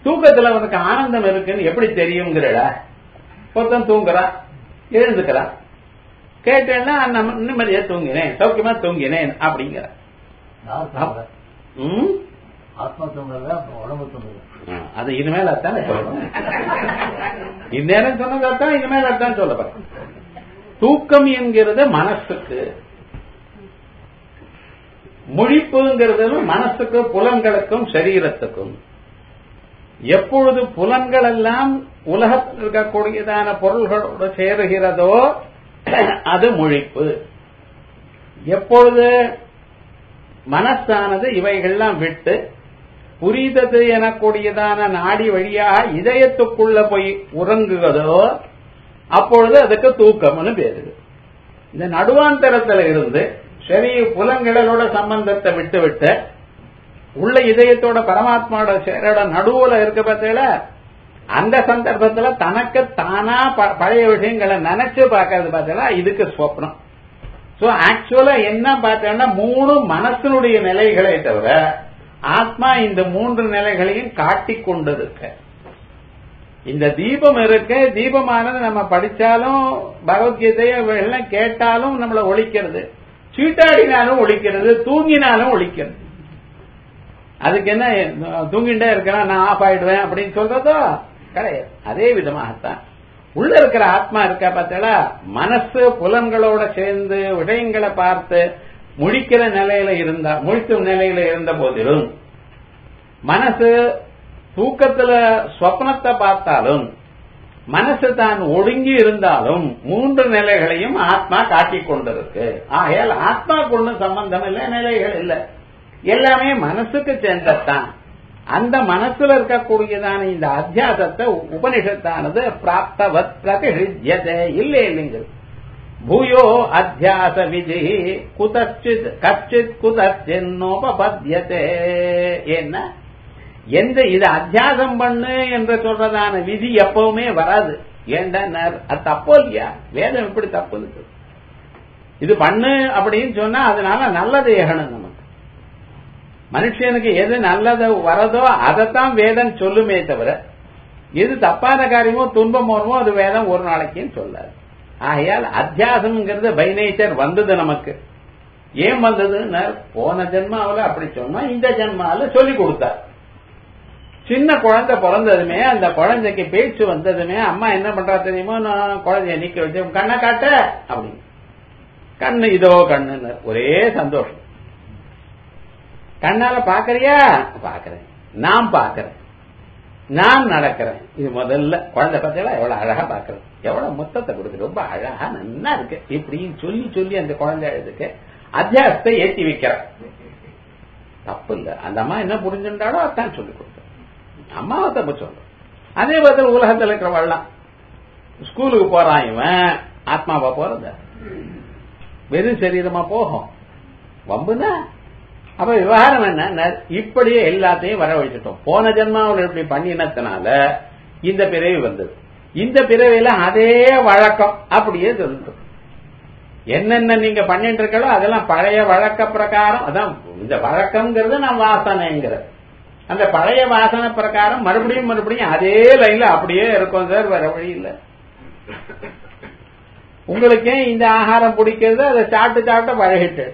தூக்கத்துல அவனுக்கு ஆனந்தம் இருக்குன்னு எப்படி தெரியுங்கிறட ஒருத்தன் தூங்குறான் எழுந்துக்கிறான் கேட்டேன்னா நம்ம நிம்மதியா தூங்கினேன் சௌக்கியமா தூங்கினேன் அப்படிங்கிற யார் தூங்குறா? ம் ஆத்மா தூங்குறதா உடம்பு தூங்குறதா ஆ, அது இனிமேல் அதானே சொல்லணும் இந்நேரம் சொன்னதான் இனிமேல் அதான் சொல்ல போறேன் தூக்கம் என்கிறது மனசுக்கு முழிப்புங்கிறது மனசுக்கு புலன்களுக்கும் சரீரத்துக்கும் எப்பொழுது புலன்கள் எல்லாம் உலகத்தில் இருக்கக்கூடியதான பொருள்களோடு சேருகிறதோ அது முழிப்பு எப்பொழுது மனசானது இவைகள்லாம் விட்டு புரிதது எனக்கூடியதான நாடி வழியாக இதயத்துக்குள்ள போய் உறங்குகிறதோ அப்பொழுது அதுக்கு தூக்கம்னு பேரு இந்த நடுவாந்தரத்துல இருந்து சரி புலன்களோட சம்பந்தத்தை விட்டு விட்டு உள்ள இதயத்தோட பரமாத்மாவோட சேரோட நடுவுல இருக்க பார்த்தீங்களா அந்த சந்தர்ப்பத்துல தனக்கு தானா ப- பழைய விஷயங்களை நினைச்சு பார்க்கறது பார்த்தீங்களா இதுக்கு ஸ்வப்னம் சோ ஆக்சுவலா என்ன பார்த்தோம்னா மூணு மனசினுடைய நிலைகளை தவிர ஆத்மா இந்த மூன்று நிலைகளையும் காட்டிக் கொண்டிருக்க இந்த தீபம் இருக்கு தீபமானது நம்ம படிச்சாலும் பகவத்கீதையை எல்லாம் கேட்டாலும் நம்மள ஒழிக்கிறது சீட்டாடினாலும் ஒழிக்கிறது தூங்கினாலும் ஒழிக்கிறது அதுக்கு என்ன தூங்கிட்டே இருக்கிறேன் நான் ஆஃப் ஆயிடுவேன் அப்படின்னு சொல்றதோ கிடையாது அதே விதமாகத்தான் உள்ள இருக்கிற ஆத்மா இருக்கா பார்த்தா மனசு புலன்களோட சேர்ந்து விஷயங்களை பார்த்து முழிக்கிற நிலையில இருந்தா முழிக்கும் நிலையில இருந்த போதிலும் மனசு தூக்கத்துல சொப்னத்தை பார்த்தாலும் மனசு தான் ஒடுங்கி இருந்தாலும் மூன்று நிலைகளையும் ஆத்மா காட்டிக் கொண்டிருக்கு ஆகையால் ஆத்மா கொண்டு சம்பந்தம் இல்லை நிலைகள் இல்லை எல்லாமே மனசுக்கு சேர்ந்ததான் அந்த மனசுல இருக்கக்கூடியதான இந்த அத்தியாசத்தை உபனிஷத்தானது பிராப்தவத் பிரதிஷித்தியதே இல்லை இல்லைங்கிறது பூயோ அத்தியாச விதி குதச்சித் கச்சித் குதச்சின்னோபபத்தியதே என்ன எந்த இது அத்தியாசம் பண்ணு என்று சொல்றதான விதி எப்பவுமே வராது ஏண்டா அது தப்போ இல்லையா வேதம் எப்படி தப்பு இருக்கு இது பண்ணு அப்படின்னு சொன்னா அதனால நல்லது ஏகணும் நமக்கு மனுஷனுக்கு எது நல்லது வரதோ அதைத்தான் வேதம் சொல்லுமே தவிர எது தப்பான காரியமோ துன்பம் வருமோ அது வேதம் ஒரு நாளைக்கும் சொல்லாது ஆகையால் அத்தியாசம்ங்கிறது பை நேச்சர் வந்தது நமக்கு ஏன் வந்ததுன்னு போன ஜென்மாவில் அப்படி சொன்னா இந்த ஜென்மாவில் சொல்லி கொடுத்தார் சின்ன குழந்தை பிறந்ததுமே அந்த குழந்தைக்கு பேச்சு வந்ததுமே அம்மா என்ன பண்றா தெரியுமோ நான் குழந்தைய நிக்க வச்சு கண்ணை காட்ட அப்படின்னு கண்ணு இதோ கண்ணுன்னு ஒரே சந்தோஷம் கண்ணால பாக்கறியா பாக்குறேன் நான் பாக்குறேன் நான் நடக்கிறேன் இது முதல்ல குழந்தை பார்த்தீங்களா எவ்வளவு அழகா பாக்குறேன் எவ்வளவு மொத்தத்தை கொடுக்குது ரொம்ப அழகா நல்லா இருக்கு இப்படின்னு சொல்லி சொல்லி அந்த குழந்தை அழுதுக்கு அத்தியாசத்தை ஏற்றி வைக்கிறேன் தப்பு இல்ல அந்த அம்மா என்ன புரிஞ்சுட்டாலோ அதான் சொல்லி கொடுத்தேன் அம்மாவை தப்பு சொல்றேன் அதே மாதிரி உலகத்தில் இருக்கிறவள்லாம் ஸ்கூலுக்கு போறான் இவன் ஆத்மாவா போறது வெறும் சரீரமா போகும் வம்புனா அப்ப விவகாரம் என்ன இப்படியே எல்லாத்தையும் வரவழைச்சிட்டோம் போன ஜென்மாவில் இப்படி பண்ணினத்தினால இந்த பிறவி வந்தது இந்த பிறவியில அதே வழக்கம் அப்படியே சொல்லிட்டோம் என்னென்ன நீங்க பண்ணிட்டு இருக்கோ அதெல்லாம் பழைய வழக்க பிரகாரம் அதான் இந்த வழக்கம்ங்கிறது நான் வாசனைங்கிறது அந்த பழைய வாசனை பிரகாரம் மறுபடியும் மறுபடியும் அதே லைன்ல அப்படியே இருக்கும் சார் வேற வழி இல்ல உங்களுக்கே இந்த ஆகாரம் பிடிக்கிறது அதை சாப்பிட்டு சாப்பிட்டு பழகிட்டு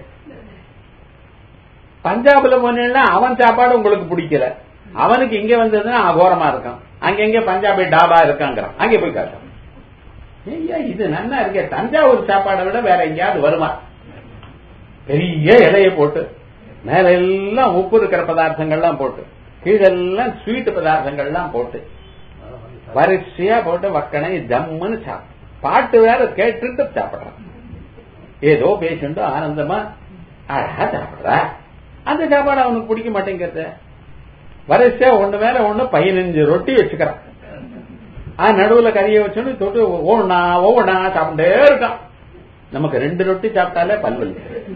பஞ்சாப்ல போனீங்கன்னா அவன் சாப்பாடு உங்களுக்கு பிடிக்கல அவனுக்கு இங்க வந்ததுன்னா அகோரமா இருக்கும் அங்கங்க பஞ்சாபி டாபா இருக்காங்கிறான் அங்கே போய் காட்டும் ஐயா இது நல்லா இருக்கே தஞ்சாவூர் சாப்பாடை விட வேற எங்கேயாவது வருமா பெரிய இலைய போட்டு மேல எல்லாம் உப்பு இருக்கிற பதார்த்தங்கள்லாம் போட்டு கீழெல்லாம் ஸ்வீட் பதார்த்தங்கள்லாம் போட்டு வரிசையா போட்டு வக்கனை தம்முன்னு சாப்பிட்டு பாட்டு வேற கேட்டுட்டு சாப்பிடுறான் ஏதோ பேஷண்ட் ஆனந்தமா அழகா சாப்பிடுறா அந்த சாப்பாடு அவனுக்கு பிடிக்க மாட்டேங்கிறது வரிசையா ஒண்ணு மேல ஒண்ணு பதினஞ்சு ரொட்டி வச்சுக்கிறான் ஆஹ் நடுவுல கறியை வச்சோன்னு தொட்டு ஒவ்வொன்னா ஒவ்வொன்னா சாப்பிட்டே இருக்கான் நமக்கு ரெண்டு ரொட்டி சாப்பிட்டாலே பல்வலி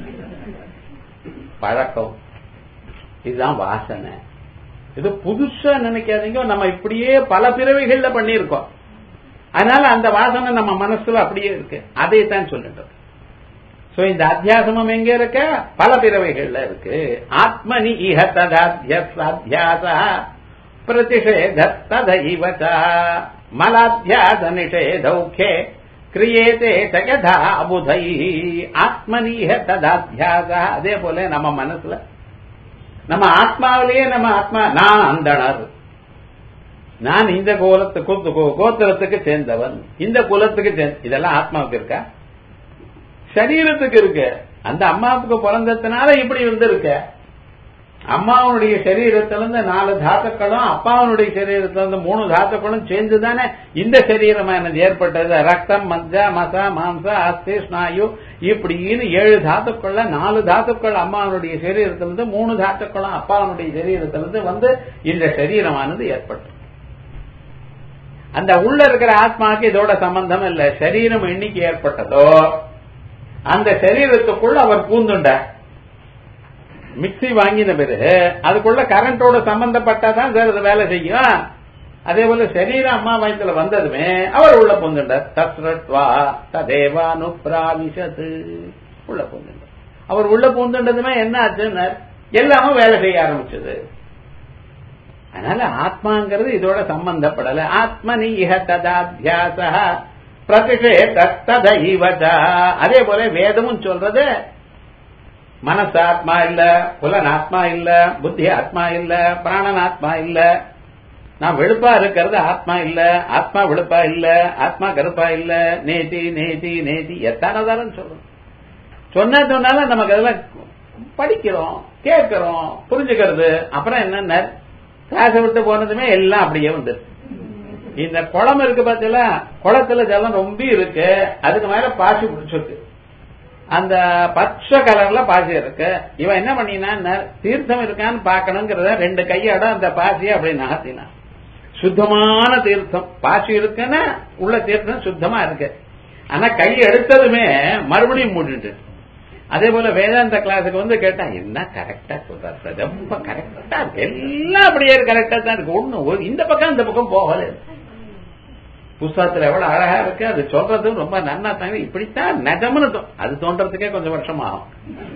பழக்கம் இதுதான் வாசனை இது புதுசா நினைக்காதீங்க நம்ம இப்படியே பல பிறவைகள்ல பண்ணியிருக்கோம் அதனால அந்த வாசனை நம்ம மனசுல அப்படியே இருக்கு அதை தான் சொல்லிட்டு சோ இந்த அத்தியாசமும் எங்க இருக்க பல பிறவைகள்ல இருக்கு ஆத்மனி இஹ ததாத்தியாச प्रतिषेध तदैव च मलाध्यास निषेधौख्ये கிரியேதே யதா அபுதை ஆத்மனீக ததாத்தியாச அதே போல நம்ம மனசுல நம்ம ஆத்மாவிலேயே நம்ம ஆத்மா நான் அந்தனர் நான் இந்த கோலத்துக்கு கோத்திரத்துக்கு சேர்ந்தவன் இந்த குலத்துக்கு சேர்ந்த இதெல்லாம் ஆத்மாவுக்கு இருக்கா சரீரத்துக்கு இருக்கு அந்த அம்மாவுக்கு பிறந்ததுனால இப்படி இருந்திருக்க அம்மாவுடைய சரீரத்திலிருந்து நாலு தாத்துக்களும் அப்பாவுடைய சரீரத்திலிருந்து மூணு தாத்துக்களும் சேர்ந்து தானே இந்த சரீரமானது ஏற்பட்டது ரத்தம் மஜ்ஜ மச மாம்ச அஸ்தி ஸ்நாயு இப்படின்னு ஏழு தாத்துக்கள்ல நாலு தாத்துக்கள் அம்மாவுடைய சரீரத்திலிருந்து மூணு தாத்துக்களும் அப்பாவுடைய சரீரத்திலிருந்து வந்து இந்த சரீரமானது ஏற்பட்டது அந்த உள்ள இருக்கிற ஆத்மாக்கு இதோட சம்பந்தம் இல்ல சரீரம் எண்ணிக்கை ஏற்பட்டதோ அந்த சரீரத்துக்குள்ள அவர் பூந்துண்டார் மிக்சி வாங்கின பிறகு அதுக்குள்ள கரண்டோட சம்பந்தப்பட்டாதான் சார் அது வேலை செய்யும் அதே போல சரீரம் அம்மா வயசுல வந்ததுமே அவர் உள்ள பூந்துண்டார் தத்ரத்வா ததேவானுப்ராவிஷத்து உள்ள பூந்துண்டார் அவர் உள்ள பூந்துண்டதுமே என்ன ஆச்சுன்னு எல்லாமே வேலை செய்ய ஆரம்பிச்சது அதனால ஆத்மாங்கிறது இதோட சம்பந்தப்படல ஆத்மனி இஹ ததாத்தியாச பிரதிஷே ததைவச்ச அதே போல வேதமும் சொல்றது மனசு ஆத்மா இல்ல புலன் ஆத்மா இல்ல புத்தி ஆத்மா இல்ல பிராணன் ஆத்மா இல்ல நான் வெளுப்பா இருக்கிறது ஆத்மா இல்ல ஆத்மா வெளுப்பா இல்ல ஆத்மா கருப்பா இல்ல நேதி நேதி நேதி எத்தனை தரம் சொல்லணும் சொன்ன சொன்னாலும் நமக்கு அதெல்லாம் படிக்கிறோம் கேட்கிறோம் புரிஞ்சுக்கிறது அப்புறம் என்னென்ன கிளாஸ் விட்டு போனதுமே எல்லாம் அப்படியே வந்து இந்த குளம் இருக்கு பாத்தீங்களா குளத்துல ஜலம் ரொம்ப இருக்கு அதுக்கு மேல பாசி பிடிச்சிருக்கு அந்த பச்சை கலர்ல பாசி இருக்கு இவன் என்ன பண்ணினா தீர்த்தம் இருக்கான்னு பாக்கணுங்கிறத ரெண்டு கையோட அந்த பாசியை அப்படி நகர்த்தினான் சுத்தமான தீர்த்தம் பாசி இருக்குன்னா உள்ள தீர்த்தம் சுத்தமா இருக்கு ஆனா கை எடுத்ததுமே மறுபடியும் மூடிட்டு அதே போல வேதாந்த கிளாஸுக்கு வந்து கேட்டா என்ன கரெக்டா சொல்றாரு சார் ரொம்ப கரெக்டா இருக்கு எல்லாம் அப்படியே கரெக்டா தான் இருக்கு ஒண்ணு இந்த பக்கம் இந்த பக்கம் போகல புஸ்தகத்துல எவ்வளவு அழகா இருக்கு அது சொல்றதும் ரொம்ப நன்னா தாங்க இப்படித்தான் நிஜம்னு அது தோன்றதுக்கே கொஞ்சம் வருஷம் ஆகும்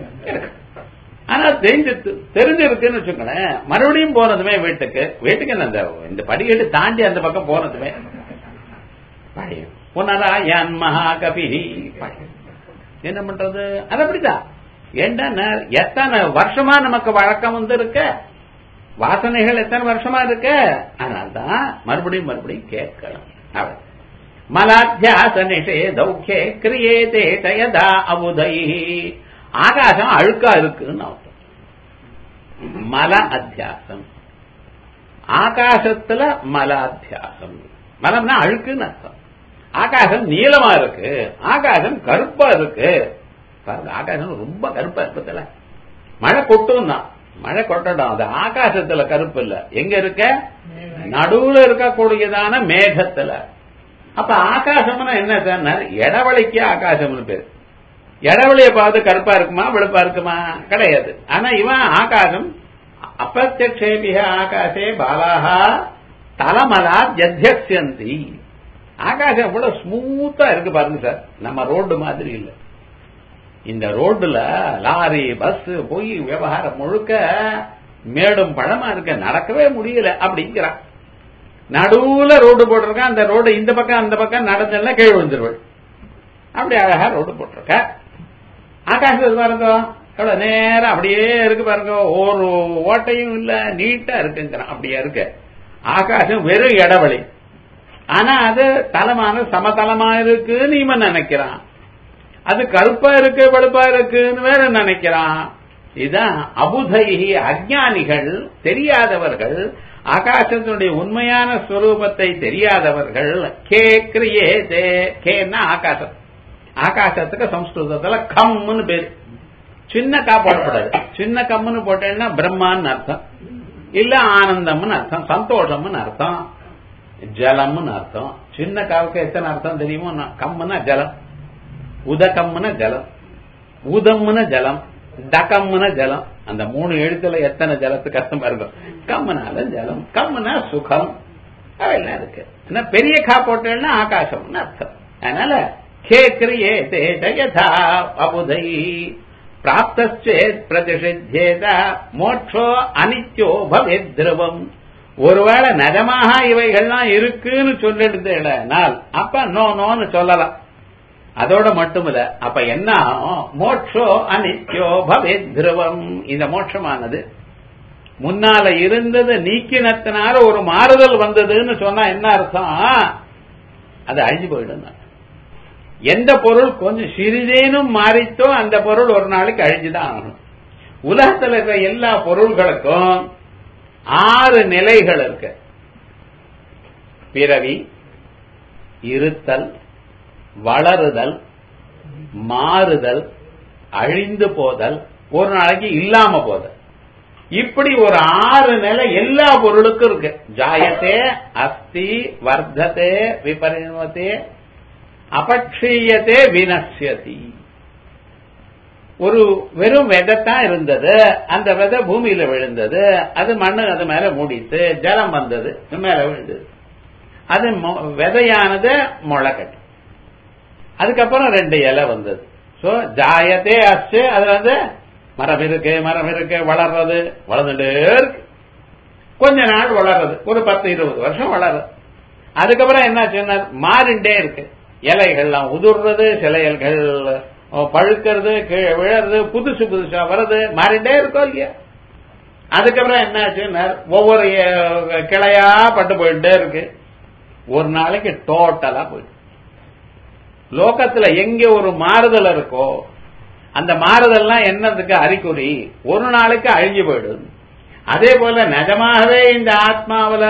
ஆனா தெரிஞ்சு தெரிஞ்சிருக்குன்னு வச்சுக்கோங்களேன் மறுபடியும் போனதுமே வீட்டுக்கு வீட்டுக்கு அந்த இந்த படிக்கட்டு தாண்டி அந்த பக்கம் போனதுமே பழையும் புனரா என் மகாகபி பழையும் என்ன பண்றது அது அப்படிதான் ஏண்டா எத்தனை வருஷமா நமக்கு வழக்கம் வந்து இருக்க வாசனைகள் எத்தனை வருஷமா இருக்கு அதனால்தான் மறுபடியும் மறுபடியும் கேட்கலாம் அவள் மலாத்தியாச நிஷேதௌக்கே கிரியேதே தயதா அபுதை ஆகாசம் அழுக்கா இருக்குன்னு அர்த்தம் மல அத்தியாசம் ஆகாசத்துல மல அத்தியாசம் மலம்னா அழுக்குன்னு அர்த்தம் ஆகாசம் நீளமா இருக்கு ஆகாசம் கருப்பா இருக்கு பாருங்க ஆகாசம் ரொம்ப கருப்பா இருப்பதுல மழை கொட்டும் தான் மழை கொட்டடும் அது ஆகாசத்துல கருப்பு இல்ல எங்க இருக்க நடுவுல இருக்கக்கூடியதான மேகத்துல அப்ப ஆகாசம்னா என்ன சார் இடவழிக்கு ஆகாசம்னு பேரு இடவழிய பார்த்து கருப்பா இருக்குமா வெளுப்பா இருக்குமா கிடையாது ஆனா இவன் ஆகாசம் அப்பிரத்யக்ஷேபிக ஆகாசே பாலாகா தலமலா ஜத்தியந்தி ஆகாசம் எவ்வளவு ஸ்மூத்தா இருக்கு பாருங்க சார் நம்ம ரோடு மாதிரி இல்ல இந்த ரோடுல லாரி பஸ் போய் விவகாரம் முழுக்க மேடும் பழமா இருக்க நடக்கவே முடியல அப்படிங்கிறான் நடுவுல ரோடு போட்டிருக்கான் அந்த ரோடு இந்த பக்கம் அந்த பக்கம் நடந்தெல்லாம் கீழ் விழுந்துருவள் அப்படி அழகா ரோடு போட்டிருக்க ஆகாசம் பாருங்க எவ்வளவு நேரம் அப்படியே இருக்கு பாருங்க ஒரு ஓட்டையும் இல்ல நீட்டா இருக்குங்கிறான் அப்படியே இருக்கு ஆகாசம் வெறும் இடவழி ஆனா அது தலமான சமதளமா இருக்குன்னு இவன் நினைக்கிறான் அது கருப்பா இருக்கு வெளுப்பா இருக்குன்னு வேற நினைக்கிறான் இதுதான் அபுதைகி அஜானிகள் தெரியாதவர்கள் ஆகாசத்தினுடைய உண்மையான ஸ்வரூபத்தை தெரியாதவர்கள் கே கிரியே தே கேன்னா ஆகாசம் ஆகாசத்துக்கு சம்ஸ்கிருதத்துல கம்னு பேரு சின்ன கா போடக்கூடாது சின்ன கம்முன்னு போட்டேன்னா பிரம்மான்னு அர்த்தம் இல்ல ஆனந்தம்னு அர்த்தம் சந்தோஷம்னு அர்த்தம் ஜலம்னு அர்த்தம் சின்ன காவுக்கு எத்தனை அர்த்தம் தெரியுமோ கம்முனா ஜலம் உதகம்முன ஜலம் ஊதம்முன ஜலம் டகம்முன ஜலம் அந்த மூணு எழுத்துல எத்தனை ஜலத்துக்கு அர்த்தம் இருக்கும் கம்முனால ஜலம் கம்முனா சுகம் அதெல்லாம் இருக்கு ஆனா பெரிய கா போட்டேன்னா ஆகாசம்னு அர்த்தம் அதனால கேக்கிரியே தேதா அபுதை பிராப்தேத் பிரதிஷித்தேத மோட்சோ அனித்யோ பவேத் திரவம் ஒருவேளை நிஜமாக இவைகள்லாம் இருக்குன்னு சொல்லிடுதேனால் அப்ப நோ நோன்னு சொல்லலாம் அதோட மட்டுமில்ல அப்ப என்ன ஆகும் மோட்சோ அனித்யோ பவே திருவம் இந்த மோட்சமானது முன்னால இருந்தது நீக்கினத்தினால ஒரு மாறுதல் வந்ததுன்னு சொன்னா என்ன அர்த்தம் அது அழிஞ்சு போயிடும் எந்த பொருள் கொஞ்சம் சிறிதேனும் மாறித்தோ அந்த பொருள் ஒரு நாளைக்கு அழிஞ்சுதான் ஆகணும் உலகத்தில் இருக்கிற எல்லா பொருள்களுக்கும் ஆறு நிலைகள் இருக்கு பிறவி இருத்தல் வளருதல் மாறுதல் அழிந்து போதல் ஒரு நாளைக்கு இல்லாம போதல் இப்படி ஒரு ஆறு நிலை எல்லா பொருளுக்கும் இருக்கு ஜாயத்தே அஸ்தி வர்த்ததே விபரிணமத்தே அபக்ஷீயத்தே வினசியதி ஒரு வெறும் விதைத்தான் இருந்தது அந்த விதை பூமியில விழுந்தது அது மண்ணு அது மேல மூடித்து ஜலம் வந்தது மேல விழுந்தது அது விதையானது முளைக்கட்டு அதுக்கப்புறம் ரெண்டு இலை வந்தது சோ ஜாயத்தே அச்சு அதுல வந்து மரம் இருக்கு மரம் இருக்கு வளர்றது வளர்ந்துட்டே இருக்கு கொஞ்ச நாள் வளர்றது ஒரு பத்து இருபது வருஷம் வளருது அதுக்கப்புறம் என்ன சொன்னார் மாறிண்டே இருக்கு இலைகள்லாம் உதிர்றது சில இலைகள் பழுக்கிறது கீழே விழறது புதுசு புதுசா வர்றது மாறிண்டே இருக்கோ இல்லையா அதுக்கப்புறம் என்ன ஆச்சுன்னா ஒவ்வொரு கிளையா பட்டு போயிட்டே இருக்கு ஒரு நாளைக்கு டோட்டலா போயிட்டு லோகத்துல எங்க ஒரு மாறுதல் இருக்கோ அந்த மாறுதல்லாம் என்னதுக்கு அறிகுறி ஒரு நாளைக்கு அழிஞ்சு போயிடுது அதே போல நிஜமாகவே இந்த ஆத்மாவில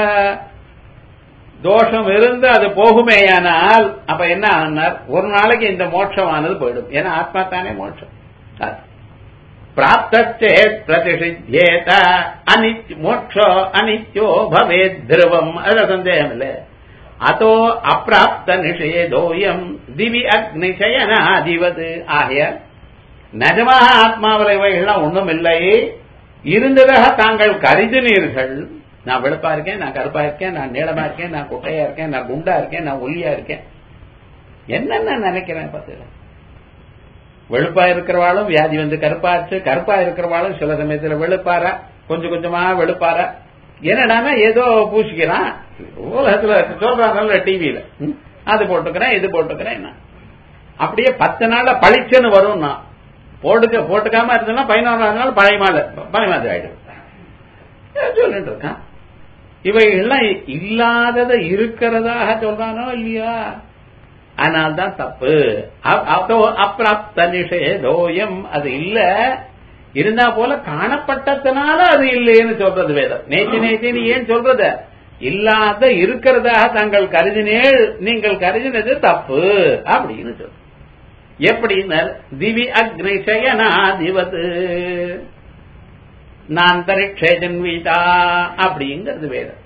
தோஷம் இருந்து அது போகுமேயானால் அப்ப என்ன ஆனார் ஒரு நாளைக்கு இந்த மோட்சமானது போயிடும் ஏன்னா ஆத்மா தானே மோட்சம் பிராப்தே பிரதிஷித்யேத அனித் மோட்சோ அனித்யோ பவே திருவம் அதுல சந்தேகம் இல்லை அதோ அப்பிராப்த நிஷேதோயம் திவி அக்னிஷயனாதிவது ஆகிய நிஜமாக ஆத்மாவில் இவைகள்லாம் ஒன்றும் இல்லை இருந்ததாக தாங்கள் கருதினீர்கள் நான் வெளுப்பா இருக்கேன் நான் கருப்பா இருக்கேன் நான் நீளமா இருக்கேன் நான் குட்டையா இருக்கேன் நான் குண்டா இருக்கேன் நான் ஒல்லியா இருக்கேன் என்னென்ன நினைக்கிறேன் பார்த்து வெளுப்பா இருக்கிறவாளும் வியாதி வந்து கருப்பாச்சு கருப்பா இருக்கிறவாளும் சில சமயத்துல வெளுப்பாரா கொஞ்சம் கொஞ்சமா வெளுப்பாரா என்னடானா ஏதோ பூசிக்கிறான் உலகத்துல சொல்றாங்கல்ல டிவியில அது போட்டுக்கிறேன் இது போட்டுக்கிறேன் என்ன அப்படியே பத்து நாள்ல பளிச்சுன்னு வரும் நான் போட்டுக்க போட்டுக்காம இருந்ததுன்னா பதினோராவது நாள் பழைய மாத பழைய மாதிரி ஆயிடும் சொல்லிட்டு இருக்கான் இவைகள்லாம் இல்லாதத இருக்கிறதாக சொல்றானோ இல்லையா அதனால்தான் தப்பு அப்பிராப்த நிஷேதோயம் அது இல்ல இருந்தா போல காணப்பட்டதுனால அது இல்லைன்னு சொல்றது வேதம் நேற்று நேற்று ஏன் சொல்றது இல்லாத இருக்கிறதாக தாங்கள் கருதினேள் நீங்கள் கருதினது தப்பு அப்படின்னு சொல்ற எப்படின்னு திவி அக்னிஷயனாதிவது நான் தரிக்ஷேஜன்வீதா அப்படிங்கிறது வேதம்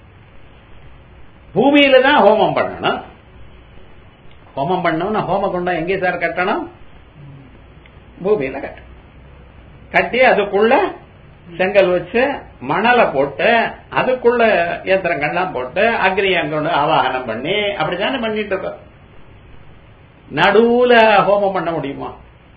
பூமியில தான் ஹோமம் பண்ணணும் ஹோமம் பண்ணணும்னா ஹோம குண்டம் எங்கே சார் கட்டணும் பூமியில கட்டணும் கட்டி அதுக்குள்ள செங்கல் வச்சு மணலை போட்டு அதுக்குள்ள இயந்திரங்கள்லாம் போட்டு அக்னி அங்கொண்டு ஆவாகனம் பண்ணி அப்படித்தானே பண்ணிட்டு இருக்கோம் நடுவுல ஹோமம் பண்ண முடியுமா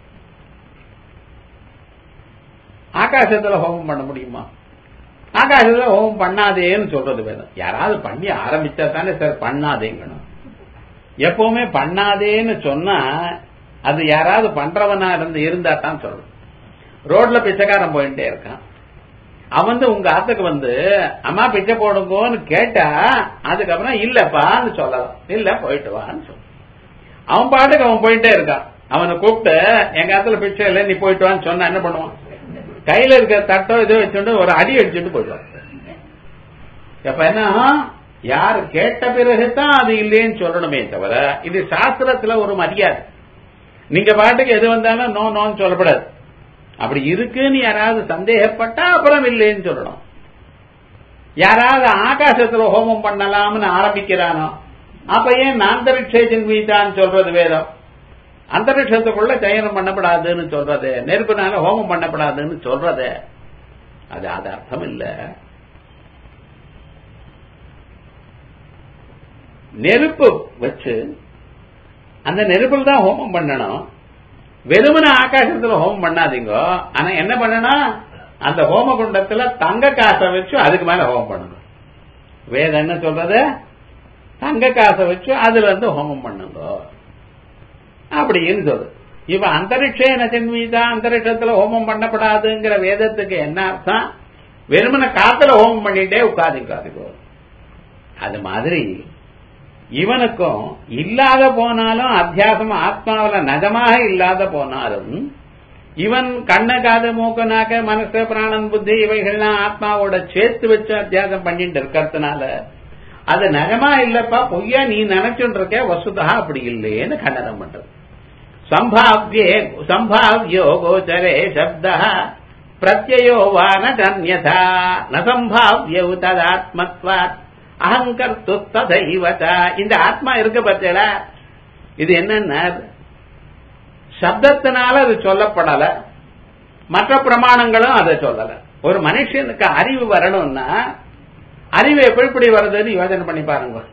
ஆகாசத்துல ஹோமம் பண்ண முடியுமா ஆகாசத்துல ஹோமம் பண்ணாதேன்னு சொல்றது வேணும் யாராவது பண்ணி ஆரம்பிச்சா தானே சார் பண்ணாதேங்கணும் எப்பவுமே பண்ணாதேன்னு சொன்னா அது யாராவது பண்றவனா இருந்து இருந்தா தான் சொல்லணும் ரோட்ல பிச்சைக்காரன் போயிட்டே இருக்கான் அவன் வந்து உங்க ஆத்துக்கு வந்து அம்மா பிச்சை போடுங்கோன்னு கேட்டா அதுக்கப்புறம் இல்லப்பான்னு சொல்லலாம் இல்ல போயிட்டு வான்னு சொல்ல அவன் பாட்டுக்கு அவன் போயிட்டே இருக்கான் அவனை கூப்பிட்டு எங்க ஆத்துல பிச்சை இல்லை நீ போயிட்டு வான்னு சொன்னா என்ன பண்ணுவான் கையில இருக்கிற தட்டோ இதோ வச்சுட்டு ஒரு அடி அடிச்சுட்டு போயிடுவான் எப்ப என்ன யார் கேட்ட பிறகுதான் அது இல்லைன்னு சொல்லணுமே தவிர இது சாஸ்திரத்துல ஒரு மரியாதை நீங்க பாட்டுக்கு எது வந்தாலும் நோ நோன்னு சொல்லப்படாது அப்படி இருக்குன்னு யாராவது சந்தேகப்பட்டா அப்புறம் இல்லைன்னு சொல்லணும் யாராவது ஆகாசத்துல ஹோமம் பண்ணலாம்னு ஆரம்பிக்கிறானோ அப்ப ஏன் அந்தரிக்ஷேஜன் வீட்டான்னு சொல்றது வேதம் அந்தரிக்ஷத்துக்குள்ள சயனம் பண்ணப்படாதுன்னு சொல்றது நெருப்புனால ஹோமம் பண்ணப்படாதுன்னு சொல்றது அது அது அர்த்தம் இல்ல நெருப்பு வச்சு அந்த நெருப்புல தான் ஹோமம் பண்ணணும் வெறுமன ஆகாசத்துல ஹோமம் பண்ணாதீங்க ஆனா என்ன பண்ணணும் அந்த ஹோம குண்டத்துல தங்க காசை வச்சு அதுக்கு மேல ஹோமம் பண்ணணும் வேதம் என்ன சொல்றது தங்க காசை வச்சு அதுல இருந்து ஹோமம் பண்ணுங்க அப்படின்னு சொல்லுது இப்ப அந்தரிக்ஷேன ஜென்மீதா அந்தரிக்ஷத்துல ஹோமம் பண்ணப்படாதுங்கிற வேதத்துக்கு என்ன அர்த்தம் வெறுமன காத்துல ஹோமம் பண்ணிட்டே உட்காந்துக்காதுக்கோ அது மாதிரி இவனுக்கும் இல்லாத போனாலும் அத்தியாசம் ஆத்மாவில நஜமாக இல்லாத போனாலும் இவன் கண்ண காது மூக்கு நாக்க மனசு பிராணன் புத்தி இவைகள்லாம் ஆத்மாவோட சேர்த்து வச்சு அத்தியாசம் பண்ணிட்டு இருக்கிறதுனால அது நகமா இல்லப்பா பொய்யா நீ நினைச்சுட்டு இருக்க வசுதா அப்படி இல்லையேன்னு கண்டனம் பண்றது சம்பாவியே சம்பாவியோ கோச்சரே சப்த பிரத்யோ வா நன்யதா ந சம்பாவியோ ததாத்மத்வாத் அகங்கர்த்து ததைவதா இந்த ஆத்மா இருக்க பத்தியல இது என்னன்னா சப்தத்தினால அது சொல்லப்படல மற்ற பிரமாணங்களும் அதை சொல்லல ஒரு மனுஷனுக்கு அறிவு வரணும்னா அறிவு எப்படி இப்படி வருதுன்னு யோசனை பண்ணி பாருங்க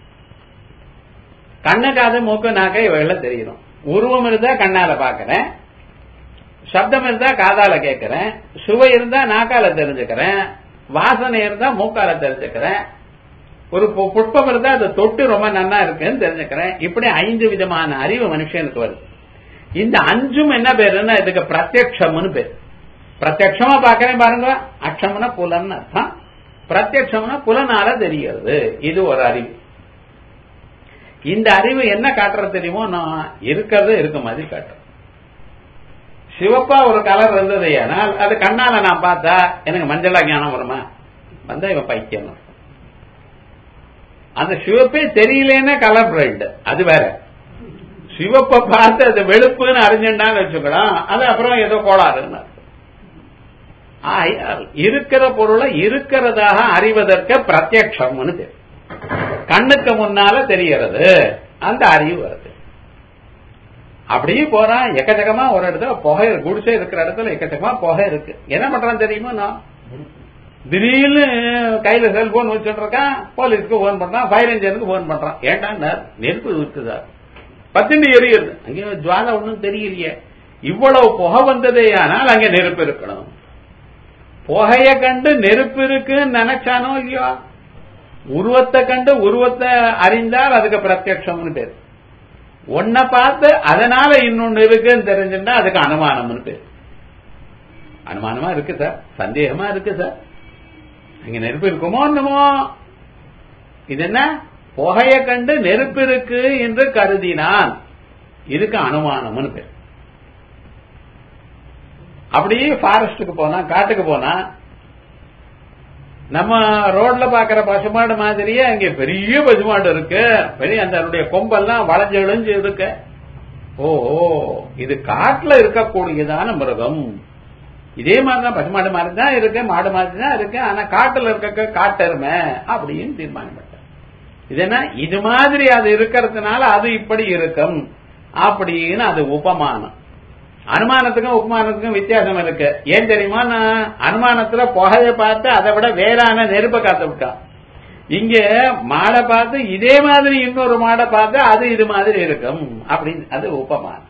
கண்ணு காது மூக்கு நாக்க இவைகள தெரியணும் உருவம் இருந்தா கண்ணால பாக்கிறேன் சப்தம் இருந்தா காதால கேட்கிறேன் சுவை இருந்தா நாக்கால தெரிஞ்சுக்கிறேன் வாசனை இருந்தா மூக்கால தெரிஞ்சுக்கிறேன் ஒரு பு- புஷ்பம் இருந்தா அதை தொட்டு ரொம்ப நன்னா இருக்குன்னு தெரிஞ்சுக்கிறேன் இப்படி ஐந்து விதமான அறிவு மனுஷனுக்கு வருது இந்த அஞ்சும் என்ன பேருன்னா இதுக்கு பிரத்யக்ஷம்னு பேர் பிரத்யக்ஷமா பாக்கிறேன் பாருங்க அக்ஷம்னா புலன் அர்த்தம் பிரத்யக்ஷம்னா புலனால தெரிகிறது இது ஒரு அறிவு இந்த அறிவு என்ன காட்டுறது தெரியுமோ நான் இருக்கிறது இருக்க மாதிரி காட்டுறேன் சிவப்பா ஒரு கலர் இருந்தது ஆனால் அது கண்ணால நான் பார்த்தா எனக்கு மஞ்சளா ஞானம் வருமா வந்தா இவன் பைத்தியம் அர்த்தம். அந்த சிவப்பே தெரியலன்னா கலர் பிரைட் அது வேற சிவப்பை பார்த்து அது வெளுப்புன்னு அறிஞ்சுட்டான்னு வச்சுக்கலாம் அது அப்புறம் ஏதோ கோளாறுன்னு அர்த்தம். ஆகையால் இருக்கிற பொருளை இருக்கிறதாக அறிவதற்கு பிரத்யக்ஷம்னு பேர் கண்ணுக்கு முன்னால தெரிகிறது அந்த அறிவு வருது அப்படியே போறான் எக்கச்சக்கமா ஒரு இடத்துல புகை குடிசை இருக்கிற இடத்துல எக்கச்சக்கமா புகை இருக்கு என்ன பண்றான் தெரியுமா நான் திடீர்னு கையில செல்போன் வச்சுட்டு இருக்கான் போலீஸ்க்கு போன் பண்றான் ஃபயர் இன்ஜினுக்கு போன் பண்றான் ஏன்டா நெருப்பு இருக்குதா பத்தினி எரியுது அங்கே ஜுவாலை ஒண்ணும் தெரியலையே இவ்வளவு புகை வந்ததே ஆனால் அங்க நெருப்பு இருக்கணும் புகைய கண்டு நெருப்பு இருக்குன்னு நினைச்சானோ இல்லையோ உருவத்தை கண்டு உருவத்தை அறிந்தால் அதுக்கு பிரத்யக்ஷம்னு பேர் ஒன்ன பார்த்து அதனால இன்னொன்னு இருக்குன்னு தெரிஞ்சுட்டா அதுக்கு அனுமானம்னு பேர் அனுமானமா இருக்கு சார் சந்தேகமா இருக்கு சார் அங்க நெருப்பு இருக்குமோ என்னமோ இது என்ன புகைய கண்டு நெருப்பு இருக்கு என்று கருதினான் இதுக்கு அனுமானம்னு பேர் அப்படியே ஃபாரஸ்டுக்கு போனா காட்டுக்கு போனா நம்ம ரோட்ல பாக்குற பசுமாடு மாதிரியே அங்க பெரிய பசுமாடு இருக்கு பெரிய அந்த அதனுடைய கொம்பெல்லாம் வளைஞ்சு இழிஞ்சு இருக்கு ஓ ஓ, இது காட்டுல இருக்கக்கூடியதான மிருகம் இதே மாதிரிதான் பசுமாடு மாதிரி தான் இருக்கு மாடு மாதிரி தான் இருக்கு ஆனா காட்டுல இருக்க காட்டெருமை அப்படின்னு தீர்மானம் பண்ணிட்டேன் இது என்ன இது மாதிரி அது இருக்கிறதுனால அது இப்படி இருக்கும் அப்படின்னு அது உபமானம் அனுமானத்துக்கும் உபமானத்துக்கும் வித்தியாசம் இருக்கு ஏன் தெரியுமா நான் அனுமானத்துல புகைய பார்த்து அதை விட வேறான நெருப்பை காத்து விட்டான் இங்க மாடை பார்த்து இதே மாதிரி இன்னொரு மாடை பார்த்து அது இது மாதிரி இருக்கும் அப்படின்னு அது உபமானம்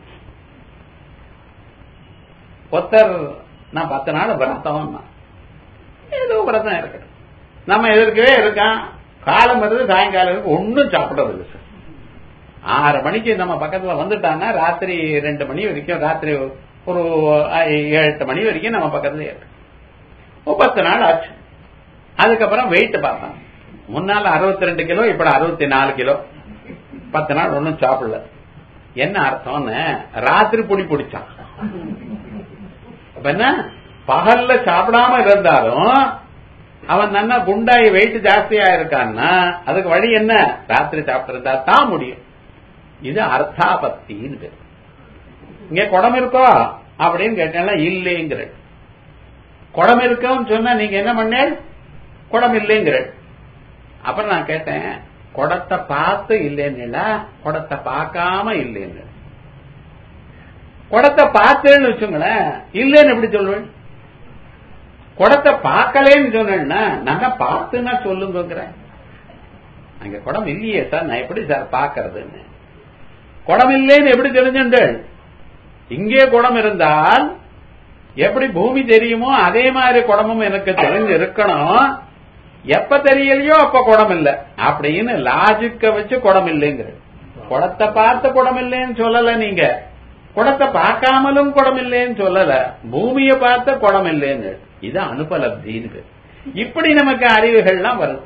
ஒருத்தர் நான் பத்து நாள் விரதம் ஏதோ விரதம் இருக்கட்டும் நம்ம எதிர்க்கவே இருக்கான் காலம் இருந்து சாயங்காலம் இருக்கு ஒன்னும் சாப்பிடறது இல்லை சார் ஆறு மணிக்கு நம்ம பக்கத்துல வந்துட்டான்னா ராத்திரி ரெண்டு மணி வரைக்கும் ராத்திரி ஒரு அஹ், ஏழு எட்டு மணி வரைக்கும் நம்ம பக்கத்துல இருக்கு ஒரு பத்து நாள் ஆச்சு அதுக்கப்புறம் வெயிட் பார்த்தான் முன்னால அறுபத்தி ரெண்டு கிலோ இப்ப அறுபத்தி நாலு கிலோ பத்து நாள் ஒன்னும் சாப்பிடல என்ன அர்த்தம்னு ராத்திரி புடி பிடிச்சான் அப்ப என்ன பகல்ல சாப்பிடாம இருந்தாலும் அவன் நல்லா குண்டாயி வெயிட் ஜாஸ்தியா இருக்கான்னா அதுக்கு வழி என்ன ராத்திரி சாப்பிட்டு இருந்தா தான் முடியும் இது அர்த்தாபத்தின்னு பேர் இங்க குடம் இருக்கோ அப்படின்னு கேட்டேன்ல இல்லைங்கிற குடம் இருக்கோன்னு சொன்னா நீங்க என்ன பண்ணேன் குடம் இல்லைங்கிற அப்புறம் நான் கேட்டேன் குடத்தை பார்த்து இல்லைன்னு குடத்தை பார்க்காம இல்லைன்னு குடத்தை பார்த்தேன்னு வச்சுங்களேன் இல்லைன்னு எப்படி சொல்லுவேன் குடத்தை பார்க்கலேன்னு சொன்னேன்னா நாங்க பார்த்துன்னா சொல்லுங்கிறேன் அங்க குடம் இல்லையே சார் நான் எப்படி சார் பார்க்கறதுன்னு குடம் இல்லைன்னு எப்படி தெரிஞ்சுண்டு இங்கே குடம் இருந்தால் எப்படி பூமி தெரியுமோ அதே மாதிரி குடமும் எனக்கு தெரிஞ்சு இருக்கணும் எப்ப தெரியலையோ அப்ப குடம் இல்ல அப்படின்னு லாஜிக்க வச்சு குடம் இல்லைங்கிற குடத்தை பார்த்து குடம் இல்லைன்னு சொல்லல நீங்க குடத்தை பார்க்காமலும் குடம் இல்லைன்னு சொல்லல பூமியை பார்த்த குடம் இல்லைன்னு இது அனுபலப்தின்னு இப்படி நமக்கு அறிவுகள்லாம் வருது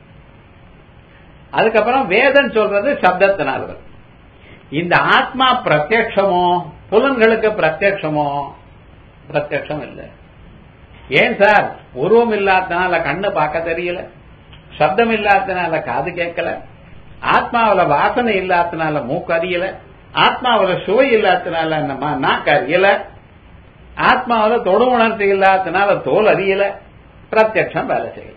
அதுக்கப்புறம் வேதம் சொல்றது சப்தத்தினால் வருது இந்த ஆத்மா பிரத்யக்ஷமோ புலன்களுக்கு பிரத்யக்ஷமோ பிரத்யக்ஷம் இல்லை ஏன் சார் உருவம் இல்லாதனால கண்ணு பார்க்க தெரியல சப்தம் இல்லாதனால காது கேட்கல ஆத்மாவில வாசனை இல்லாதனால மூக்கு அறியல ஆத்மாவில சுவை இல்லாதனால நம்ம நாக்கு அறியல ஆத்மாவில தொடு உணர்ச்சி இல்லாதனால தோல் அறியல பிரத்யக்ஷம் வேலை செய்யல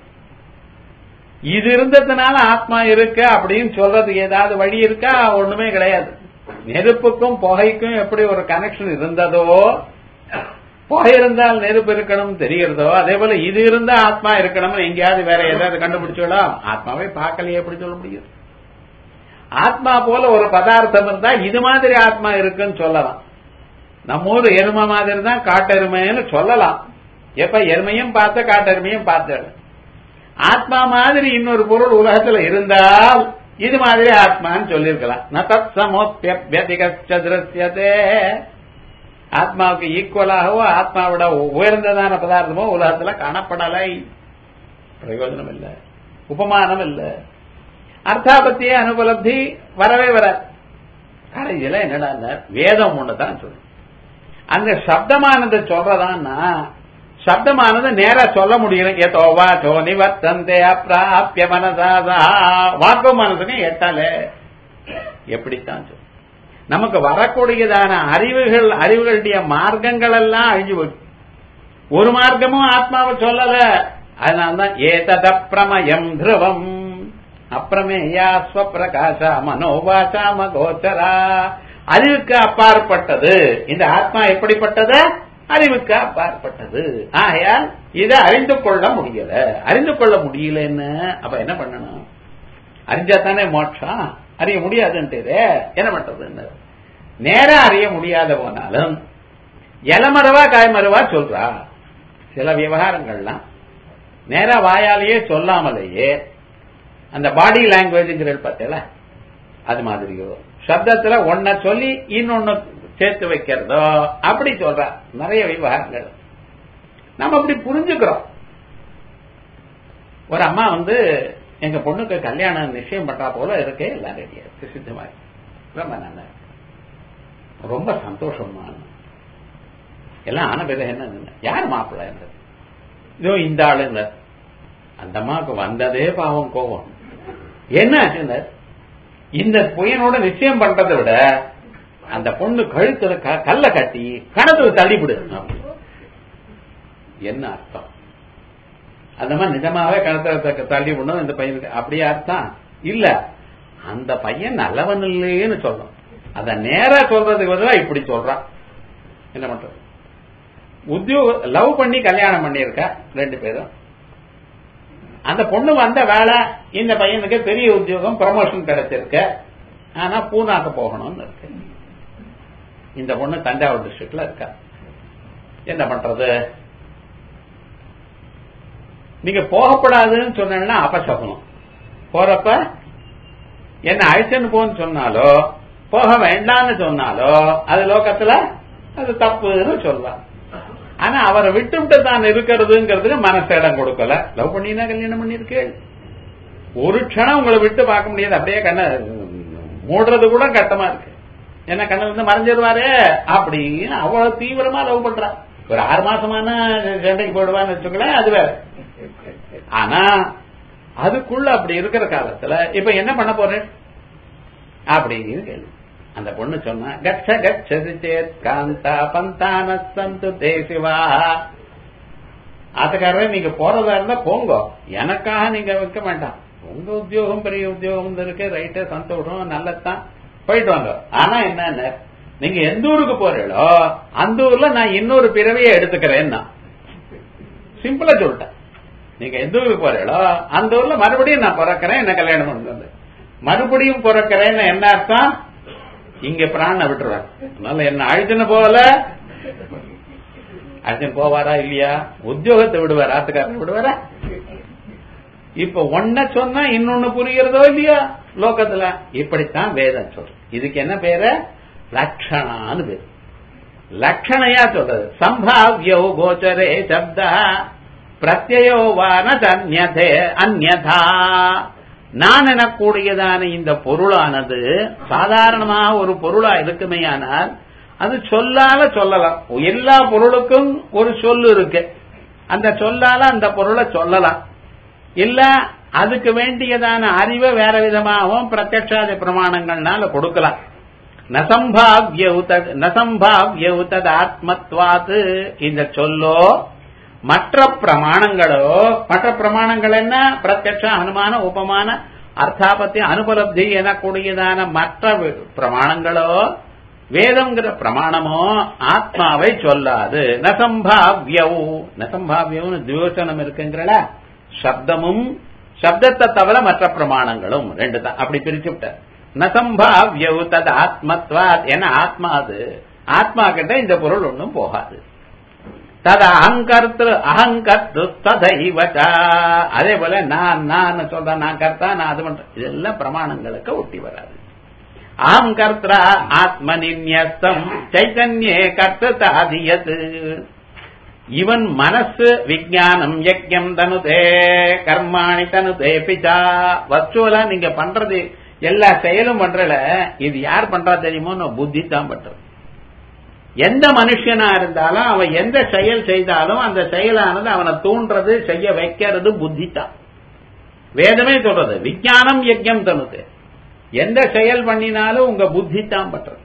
இது இருந்ததுனால ஆத்மா இருக்கு அப்படின்னு சொல்றது ஏதாவது வழி இருக்கா ஒண்ணுமே கிடையாது நெருப்புக்கும் புகைக்கும் எப்படி ஒரு கனெக்ஷன் இருந்ததோ புகை இருந்தால் நெருப்பு இருக்கணும் தெரிகிறதோ அதே போல இது இருந்தா ஆத்மா இருக்கணும்னு எங்கேயாவது வேற ஏதாவது கண்டுபிடிச்சோம் ஆத்மாவை பார்க்கலையே எப்படி சொல்ல முடியும் ஆத்மா போல ஒரு பதார்த்தம் இருந்தா இது மாதிரி ஆத்மா இருக்குன்னு சொல்லலாம் நம்ம ஊர் எருமை மாதிரி தான் காட்டெருமைன்னு சொல்லலாம் எப்ப எருமையும் பார்த்த காட்டெருமையும் பார்த்தாரு ஆத்மா மாதிரி இன்னொரு பொருள் உலகத்துல இருந்தால் இது மாதிரி ஆத்மான்னு சொல்லியிருக்கலாம் ந தத் சமோப்பியதிகச்சதிரஸ்யதே ஆத்மாவுக்கு ஈக்குவலாகவோ ஆத்மாவோட உயர்ந்ததான பதார்த்தமோ உலகத்துல காணப்படலை பிரயோஜனம் இல்லை உபமானம் இல்லை அர்த்தாபத்திய அனுபலப்தி வரவே வராது கடைசியில என்னடா வேதம் ஒண்ணுதான் சொல்லு அந்த சப்தமானது சொல்றதான்னா சப்தமானது நேரா சொல்ல முடியும் ஏதோ வாச்சோ நிவர்த்தந்தே அப்பிராப்பிய மனசாதா வாக்கோ மனசுக்கு எட்டாலே எப்படித்தான் சொல்லு நமக்கு வரக்கூடியதான அறிவுகள் அறிவுகளுடைய மார்க்கங்கள் எல்லாம் அழிஞ்சு போச்சு ஒரு மார்க்கமும் ஆத்மாவை சொல்லல அதனால்தான் ஏதத பிரமயம் திருவம் அப்பிரமேயா ஸ்வப்பிரகாச மனோவாச்சா மகோச்சரா அறிவுக்கு அப்பாற்பட்டது இந்த ஆத்மா எப்படிப்பட்டது அறிவுக்கு அப்பாற்பட்டது ஆகையால் இதை அறிந்து கொள்ள முடியல அறிந்து கொள்ள முடியலன்னு அப்ப என்ன பண்ணணும் அறிஞ்சா தானே மோட்சம் அறிய முடியாதுன்ட்டு என்ன பண்றதுன்னு நேரா அறிய முடியாத போனாலும் இளமரவா காய்மரவா சொல்றா சில விவகாரங்கள்லாம் நேரா வாயாலேயே சொல்லாமலேயே அந்த பாடி லாங்குவேஜ்ங்கிற பார்த்தல அது மாதிரியோ சப்தத்துல ஒன்ன சொல்லி இன்னொன்னு சேர்த்து வைக்கிறதோ அப்படி சொல்ற நிறைய விவகாரங்கள் நம்ம அப்படி புரிஞ்சுக்கிறோம் ஒரு அம்மா வந்து எங்க பொண்ணுக்கு கல்யாணம் நிச்சயம் பண்றா போல இருக்கே எல்லாம் ரெடியா சித்தமா ரொம்ப நல்ல ரொம்ப சந்தோஷமா எல்லாம் ஆன பிறகு என்ன யார் மாப்பிள்ள இதோ இந்த ஆளுங்க அந்த அம்மாவுக்கு வந்ததே பாவம் கோபம் என்ன ஆச்சுங்க இந்த பையனோட நிச்சயம் பண்றதை விட அந்த பொண்ணு கழுத்துல கல்ல கட்டி கணத்துல தள்ளிவிடு என்ன அர்த்தம் அந்த மாதிரி நிஜமாவே கணத்துல தள்ளி விடணும் இந்த பையனுக்கு அப்படியே அர்த்தம் இல்ல அந்த பையன் நல்லவன் இல்லையேன்னு சொல்லணும் அத நேரா சொல்றதுக்கு பதிலாக இப்படி சொல்றான் என்ன பண்றது உத்தியோக லவ் பண்ணி கல்யாணம் பண்ணியிருக்கா ரெண்டு பேரும் அந்த பொண்ணு வந்த வேலை இந்த பையனுக்கு பெரிய உத்தியோகம் ப்ரமோஷன் கிடைச்சிருக்கு ஆனா பூனாக்கு போகணும்னு இருக்கு இந்த பொண்ணு தஞ்சாவூர் டிஸ்ட்ரிக்ட்ல இருக்கா என்ன பண்றது நீங்க போகக்கூடாதுன்னு சொன்னா அபசகுனம் போறப்ப என்ன அழைச்சுன்னு போன்னு சொன்னாலோ போக வேண்டாம்னு சொன்னாலோ அது லோகத்துல அது தப்புன்னு சொல்லலாம் ஆனா அவரை விட்டுவிட்டு தான் இருக்கிறதுங்கிறதுக்கு மனசு இடம் கொடுக்கல லவ் பண்ணினா கல்யாணம் பண்ணிருக்கேள் ஒரு க்ஷணம் உங்களை விட்டு பார்க்க முடியாது அப்படியே கண்ண மூடுறது கூட கட்டமா இருக்கு என்ன கண்ணில் இருந்து மறைஞ்சிருவாரு அப்படின்னு அவ்வளவு தீவிரமா லவ் பண்றா ஒரு ஆறு மாசமான சண்டைக்கு போடுவான்னு வச்சுக்கலேன் அது வேற ஆனா அதுக்குள்ள அப்படி இருக்கிற காலத்துல இப்ப என்ன பண்ண போறேன் அப்படின்னு கேள்வி அந்த பொண்ணு சொன்னா கச்ச கச்சதி சேத் காந்தா பந்தான சந்து தேசிவா ஆத்தக்காரரே நீங்க போறதா இருந்தா போங்க எனக்காக நீங்க வைக்க வேண்டாம் உங்க உத்தியோகம் பெரிய உத்தியோகம் இருக்கு ரைட்டு சந்தோஷம் நல்லதுதான் போயிட்டு வாங்க ஆனா என்ன நீங்க எந்த ஊருக்கு போறீங்களோ அந்த ஊர்ல நான் இன்னொரு பிறவையை எடுத்துக்கிறேன்னா சிம்பிளா சொல்லிட்டேன் நீங்க எந்த ஊருக்கு போறீங்களோ அந்த ஊர்ல மறுபடியும் நான் பிறக்கிறேன் என்ன கல்யாணம் பண்ணுறது மறுபடியும் பிறக்கிறேன்னு என்ன அர்த்தம் இங்க பிராண விட்டுருவார் அதனால என்ன அழுதுன்னு போகல அழுதுன்னு போவாரா இல்லையா உத்தியோகத்தை விடுவார் ஆத்துக்காரன் விடுவாரா இப்ப ஒன்ன சொன்னா இன்னொன்னு புரிகிறதோ இல்லையா லோகத்துல இப்படித்தான் வேதம் சொல்றது இதுக்கு என்ன பேரு லட்சணான்னு பேரு லட்சணையா சொல்றது சம்பாவியோ கோச்சரே சப்த பிரத்யோ வான அந்நதே அந்நதா நான் எனக்கூடியதான இந்த பொருளானது சாதாரணமாக ஒரு பொருளா இருக்குமேயானால் அது சொல்லால சொல்லலாம் எல்லா பொருளுக்கும் ஒரு சொல்லு இருக்கு அந்த சொல்லால அந்த பொருளை சொல்லலாம் இல்ல அதுக்கு வேண்டியதான அறிவை வேற விதமாகவும் பிரத்யட்சாதி பிரமாணங்கள்னால கொடுக்கலாம் நசம்பாவியவுதத் ஆத்மத்வாத்து இந்த சொல்லோ மற்ற பிரமாணங்களோ மற்ற பிரமாணங்கள் என்ன பிரத்யட்ச அனுமான உபமான அர்த்தாபத்தி அனுபலப்தி எனக்கூடியதான மற்ற பிரமாணங்களோ வேதம்ங்கிற பிரமாணமோ ஆத்மாவை சொல்லாது நசம்பாவியவு நசம்பாவியவுன்னு துயோசனம் இருக்குங்கிறல சப்தமும் சப்தத்தை தவிர மற்ற பிரமாணங்களும் ரெண்டு தான் அப்படி பிரிச்சு விட்டார் நசம்பாவியவு தது ஆத்மத்வாத் என ஆத்மா அது ஆத்மா கிட்ட இந்த பொருள் ஒன்றும் போகாது தது அகங்கர்த்து அகங்கர்த்து ததைவச்சா அதே போல நான் நான் சொல்றேன் நான் கர்த்தா நான் அது பண்றேன் இதெல்லாம் பிரமாணங்களுக்கு ஒட்டி வராது அகம் கர்த்தா ஆத்ம நின்யஸ்தம் சைத்தன்யே கர்த்த அதியது இவன் மனசு விஜயானம் யஜ்யம் தனுதே கர்மாணி தனுதே பிதா வச்சுவலா நீங்க பண்றது எல்லா செயலும் பண்றல இது யார் பண்றா தெரியுமோ புத்தி தான் பண்றது எந்த மனுஷனா இருந்தாலும் அவன் எந்த செயல் செய்தாலும் அந்த செயலானது அவனை தூண்டுறது செய்ய வைக்கிறது புத்தி தான் வேதமே சொல்றது விஜயானம் யஜ்யம் தனுது எந்த செயல் பண்ணினாலும் உங்க புத்தி தான் பண்றது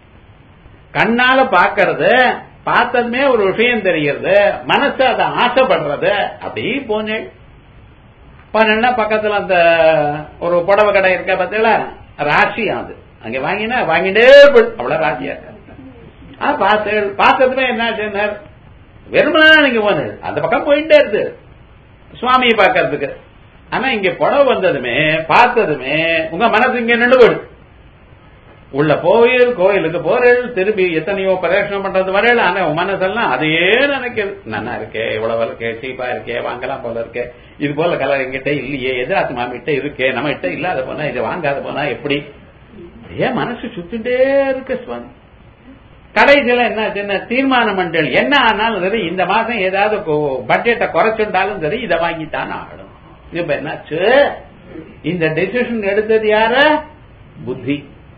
கண்ணால பாக்கிறது பார்த்ததுமே ஒரு விஷயம் தெரிகிறது மனசு அதை ஆசைப்படுறது அப்படி போனேன் பண்ணா பக்கத்துல அந்த ஒரு புடவை கடை இருக்க பார்த்தீங்களா ராசி அது அங்க வாங்கினா வாங்கிட்டே அவ்வளவு ராசியா இருக்க பார்த்து பார்த்ததுமே என்ன சொன்னார் வெறுமனா நீங்க போனது அந்த பக்கம் போயிட்டே இருக்கு சுவாமியை பார்க்கறதுக்கு ஆனா இங்க புடவை வந்ததுமே பார்த்ததுமே உங்க மனசு இங்க நின்று போயிடு உள்ள கோயில் கோயிலுக்கு போறேள் திரும்பி எத்தனையோ பிரதேசனம் பண்றது வரையில ஆனா உன் மனசெல்லாம் அதையே நினைக்கிறது நல்லா இருக்கே இவ்வளவு இருக்கே சீப்பா இருக்கே வாங்கலாம் போல இருக்கே இது போல கலர் எங்கிட்ட இல்லையே எதிராத்து மாமிட்ட இருக்கே நம்ம கிட்ட இல்லாத போனா இதை வாங்காத போனா எப்படி ஏன் மனசு சுத்திட்டே இருக்கு சுவாமி கடைசியில என்ன சின்ன தீர்மான மண்டல் என்ன ஆனாலும் சரி இந்த மாசம் ஏதாவது பட்ஜெட்டை குறைச்சுட்டாலும் சரி இதை வாங்கித்தான் ஆகணும் இப்ப என்னாச்சு இந்த டெசிஷன் எடுத்தது யாரு புத்தி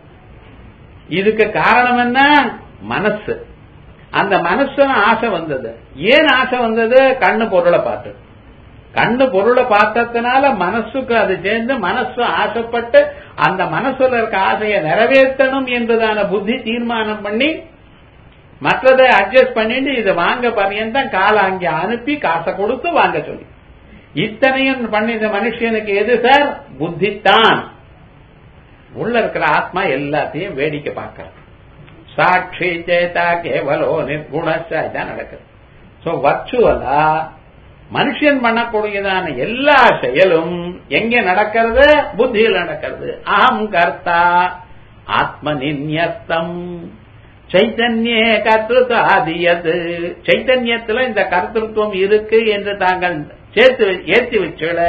இதுக்கு காரணம் என்ன மனசு அந்த மனசு ஆசை வந்தது ஏன் ஆசை வந்தது கண்ணு பொருளை பார்த்து கண்ணு பொருளை பார்த்ததுனால மனசுக்கு அது சேர்ந்து மனசு ஆசைப்பட்டு அந்த மனசுல இருக்க ஆசையை நிறைவேற்றணும் என்றுதான புத்தி தீர்மானம் பண்ணி மற்றதை அட்ஜஸ்ட் பண்ணிட்டு இதை வாங்க பர்யந்தம் காலை அங்கே அனுப்பி காசை கொடுத்து வாங்க சொல்லி இத்தனையும் பண்ணி இந்த மனுஷனுக்கு எது சார் புத்தித்தான் உள்ள இருக்கிற ஆத்மா எல்லாத்தையும் வேடிக்கை பார்க்கறது சாட்சி சேதா கேவலோ நிர்குணச்சா இதான் நடக்குது சோ வர்ச்சுவலா மனுஷன் பண்ணக்கூடியதான எல்லா செயலும் எங்க நடக்கிறது புத்தியில் நடக்கிறது அகம் கர்த்தா ஆத்ம நின்யஸ்தம் சைத்தன்யே கர்த்திருத்த ஆதியது சைத்தன்யத்துல இந்த கர்த்திருவம் இருக்கு என்று தாங்கள் சேர்த்து ஏற்றி வச்சுட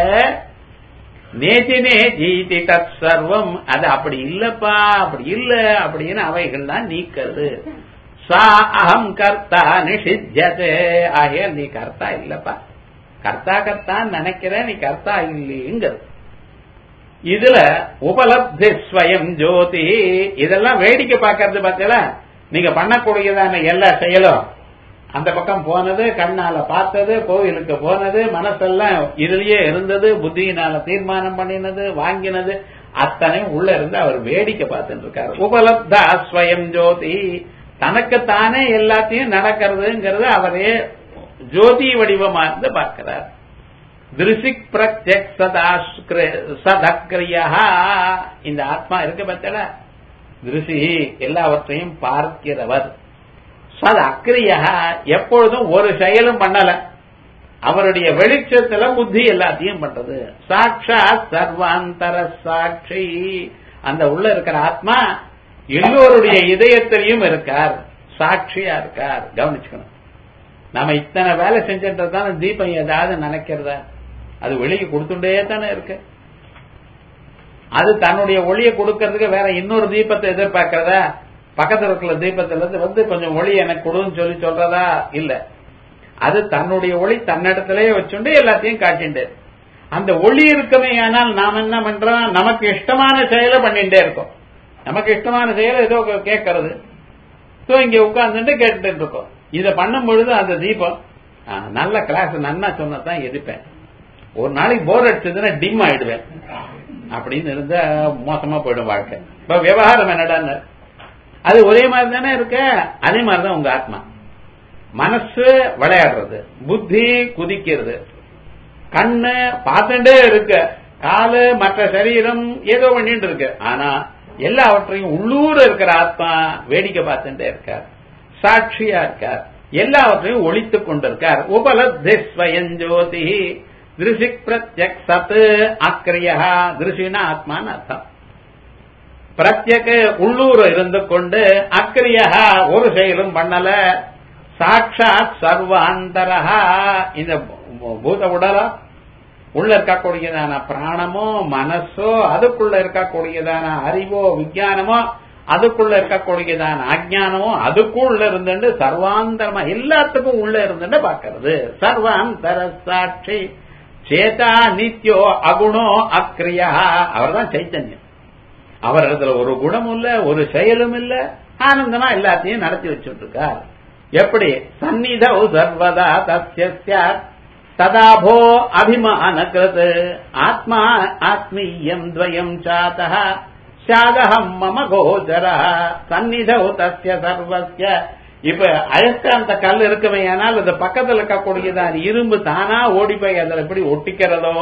நேத்தினே ஜீதி தத் சர்வம் அது அப்படி இல்லப்பா அப்படி இல்ல அப்படின்னு அவைகள் தான் நீக்கிறது சா அகம் கர்த்தா நிஷித்தியதே ஆகிய நீ கர்த்தா இல்லப்பா கர்த்தா கர்த்தான்னு நினைக்கிற நீ கர்த்தா இல்லைங்கிறது இதுல உபலப்தி ஸ்வயம் ஜோதி இதெல்லாம் வேடிக்கை பார்க்கறது பார்த்தீங்களா நீங்க பண்ணக்கூடியதான எல்லா செயலும் அந்த பக்கம் போனது கண்ணால பார்த்தது கோவிலுக்கு போனது மனசெல்லாம் இதுலயே இருந்தது புத்தியினால தீர்மானம் பண்ணினது வாங்கினது அத்தனையும் உள்ள இருந்து அவர் வேடிக்கை பார்த்துட்டு இருக்காரு உபலப்தா ஸ்வயம் ஜோதி தனக்குத்தானே எல்லாத்தையும் நடக்கிறதுங்கிறது அவரே ஜோதி வடிவமா இருந்து பார்க்கிறார் திருசிக் பிரத்யக் சதக்ரியா இந்த ஆத்மா இருக்கு பார்த்தல திருசி எல்லாவற்றையும் பார்க்கிறவர் சத் அக்ரியா எப்பொழுதும் ஒரு செயலும் பண்ணல அவருடைய வெளிச்சத்துல புத்தி எல்லாத்தையும் பண்றது சாட்சா சர்வாந்தர சாட்சி அந்த உள்ள இருக்கிற ஆத்மா எல்லோருடைய இதயத்திலையும் இருக்கார் சாட்சியா இருக்கார் கவனிச்சுக்கணும் நாம இத்தனை வேலை செஞ்சுட்டு தானே தீபம் ஏதாவது நினைக்கிறதா அது வெளியே கொடுத்துட்டே தானே இருக்கு அது தன்னுடைய ஒளியை கொடுக்கறதுக்கு வேற இன்னொரு தீபத்தை எதிர்பார்க்கிறதா பக்கத்துல இருக்கிற தீபத்துல இருந்து வந்து கொஞ்சம் ஒளி எனக்கு கொடுன்னு சொல்லி சொல்றதா இல்ல அது தன்னுடைய ஒளி தன்னிடத்திலேயே வச்சுண்டு எல்லாத்தையும் காட்டிண்டு அந்த ஒளி இருக்குமே ஆனால் நாம் என்ன பண்றோம் நமக்கு இஷ்டமான செயலை பண்ணிட்டே இருக்கோம் நமக்கு இஷ்டமான செயலை ஏதோ கேட்கறது ஸோ இங்க உட்கார்ந்துட்டு கேட்டுட்டு இருக்கோம் இதை பண்ணும் பொழுது அந்த தீபம் ஆ, நல்ல கிளாஸ் நன்னா சொன்னதான் எதிர்ப்பேன் ஒரு நாளைக்கு போர் அடிச்சதுன்னா டிம் ஆயிடுவேன் அப்படின்னு இருந்தா மோசமா போயிடும் வாழ்க்கை இப்ப விவகாரம் என்னடான்னு அது ஒரே மாதிரி தானே இருக்க அதே மாதிரிதான் உங்க ஆத்மா மனசு விளையாடுறது புத்தி குதிக்கிறது கண்ணு பார்த்துட்டே இருக்க காலு மற்ற சரீரம் ஏதோ பண்ணிட்டு இருக்கு ஆனா எல்லாவற்றையும் உள்ளூர இருக்கிற ஆத்மா வேடிக்கை பார்த்துட்டே இருக்கார் சாட்சியா இருக்கார் எல்லாவற்றையும் ஒழித்துக் கொண்டிருக்கார் உபலப்தி ஸ்வயம் ஜோதி திருஷிக் பிரத்யக் சத் அக்ரியா திருஷினா ஆத்மான்னு அர்த்தம் பிரத்யக உள்ளூர இருந்து கொண்டு அக்ரியா ஒரு செயலும் பண்ணல சாட்சாத் சர்வாந்தரஹா இந்த பூத உடலா உள்ள இருக்கக்கூடியதான பிராணமோ மனசோ அதுக்குள்ள இருக்கக்கூடியதான அறிவோ விஞ்ஞானமோ அதுக்குள்ள இருக்கக்கூடியதான அஜானமோ அதுக்குள்ள இருந்துட்டு சர்வாந்தரமா எல்லாத்துக்கும் உள்ள இருந்துட்டு பாக்கிறது சர்வாந்தர சாட்சி சேதா நித்யோ அகுணோ அக்ரியா அவர்தான் சைத்தன்யம் அவர் இடத்துல ஒரு குணமும் இல்ல ஒரு செயலும் இல்ல ஆனந்தமா எல்லாத்தையும் நடத்தி வச்சுட்டு இருக்கார் எப்படி சந்நிதௌ சர்வதா தஸ்ய ஸ்யாத் ததாபோ அபிமான கிருத் ஆத்மா ஆத்மீயம் துவயம் சாத்தः சாதகம் மம கோச்சர சந்நிதௌ தஸ்ய சர்வஸ்ய இப்ப அயஸ்காந்த கல் இருக்குமே ஆனால் அது பக்கத்துல இருக்கக்கூடியதான் இரும்பு தானா ஓடி போய் அதில் எப்படி ஒட்டிக்கிறதோ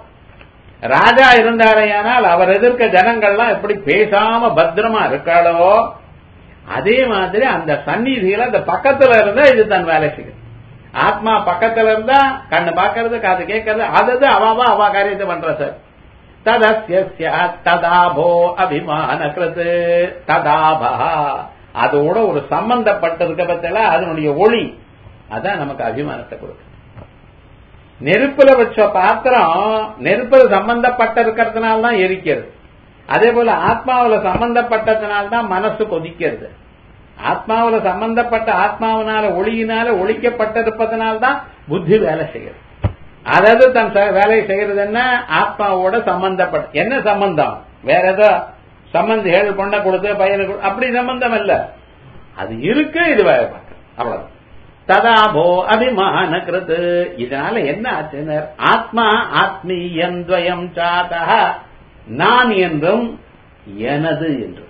ராஜா இருந்தாரையானால் அவர் எதிர்க்க ஜனங்கள்லாம் எப்படி பேசாம பத்திரமா இருக்காளோ அதே மாதிரி அந்த சந்நிதியில அந்த பக்கத்துல இருந்தா இது தன் வேலை செய்யும் ஆத்மா பக்கத்துல இருந்தா கண்ணு பாக்குறது காது கேட்கறது அது அவாவா அவா காரியத்தை பண்ற சார் ததஸ்ய ததாபோ அபிமான கிருத்து ததாபா அதோட ஒரு சம்பந்தப்பட்டிருக்க பத்தில அதனுடைய ஒளி அதான் நமக்கு அபிமானத்தை கொடுக்கும் நெருப்புல வச்ச பாத்திரம் நெருப்புல சம்பந்தப்பட்ட இருக்கிறதுனால தான் எரிக்கிறது அதே போல ஆத்மாவுல சம்பந்தப்பட்டதுனால தான் மனசு கொதிக்கிறது ஆத்மாவுல சம்பந்தப்பட்ட ஆத்மாவினால ஒளியினால ஒழிக்கப்பட்டிருப்பதனால தான் புத்தி வேலை செய்யுது அதாவது தன் ச- வேலையை செய்யறது என்ன ஆத்மாவோட சம்பந்தப்பட்ட என்ன சம்பந்தம் வேற ஏதோ சம்பந்திகள் பொண்ணை கொடுத்து பையனை கொடு- அப்படி சம்பந்தம் இல்ல அது இருக்கு இது வேலை பார்க்க அவ்வளவு ததாபோ அபிமான கிருத்து இதனால என்ன ஆச்சுன்னு ஆத்மா ஆத்மீயந்த்வயம் சாதா நான் என்றும் எனது என்றும்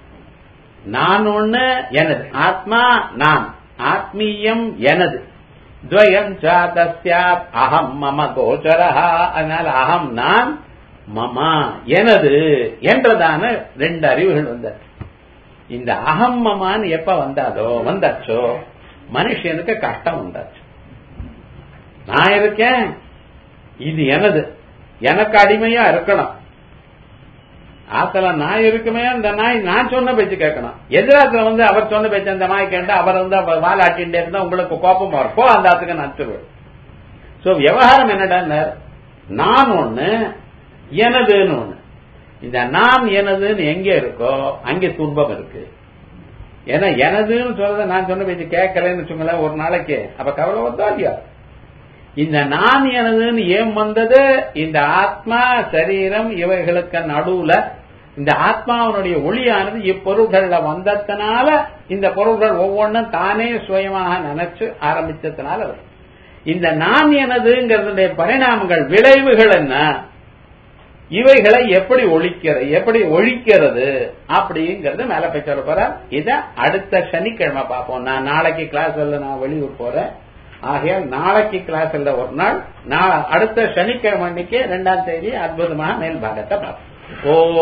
நான் ஒண்ணு எனது ஆத்மா நான் ஆத்மீயம் எனது துவயம் சாதஸ்யாத் அகம் மம கோச்சரஹா அதனால அகம் நான் மமா எனது என்றதான ரெண்டு அறிவுகள் வந்தாச்சு இந்த அகம் மமான்னு எப்ப வந்தாதோ வந்தாச்சோ மனுஷனுக்கு கஷ்டம் உண்டாச்சு நான் இருக்கேன் இது எனது எனக்கு அடிமையா இருக்கணும் ஆத்துல நாய் இருக்குமே அந்த நாய் நான் சொன்ன பேச்சு கேட்கணும் எதிராத்துல வந்து அவர் சொன்ன பேச்சு அந்த நாய் கேட்டா அவர் வந்து அவர் வாலாட்டின்டே இருந்தா உங்களுக்கு கோபமா இருக்கும் போ அந்த ஆத்துக்கு நச்சுருவேன் சோ விவகாரம் என்னடா நான் ஒண்ணு எனதுன்னு ஒண்ணு இந்த நான் எனதுன்னு எங்க இருக்கோ அங்கே துன்பம் இருக்கு ஏன்னா எனதுன்னு சொல்றத நான் சொன்ன பேச்சு கேட்கலன்னு வச்சுங்களேன் ஒரு நாளைக்கு அப்ப கவலை வந்தா இல்லையா இந்த நான் எனதுன்னு ஏன் வந்தது இந்த ஆத்மா சரீரம் இவைகளுக்கு நடுவுல இந்த ஆத்மாவனுடைய ஒளியானது இப்பொருள்கள்ல வந்ததுனால இந்த பொருள்கள் ஒவ்வொன்றும் தானே சுயமாக நினைச்சு ஆரம்பிச்சதுனால வருது. இந்த நான் எனதுங்கிறதுடைய பரிணாமங்கள் விளைவுகள் என்ன இவைகளை எப்படி ஒழிக்கிறது எப்படி ஒழிக்கிறது அப்படிங்கறது மேல போய் சொல்ல போறேன் இத அடுத்த சனிக்கிழமை பார்ப்போம் நான் நாளைக்கு கிளாஸ்ல நான் வெளியூர் போறேன் ஆகையால் நாளைக்கு கிளாஸ்ல ஒரு நாள் நாளை அடுத்த சனிக்கிழமை அன்னைக்கு ரெண்டாம் தேதி அற்புதமாக மேல் பாகத்தை பார்ப்போம் ஓ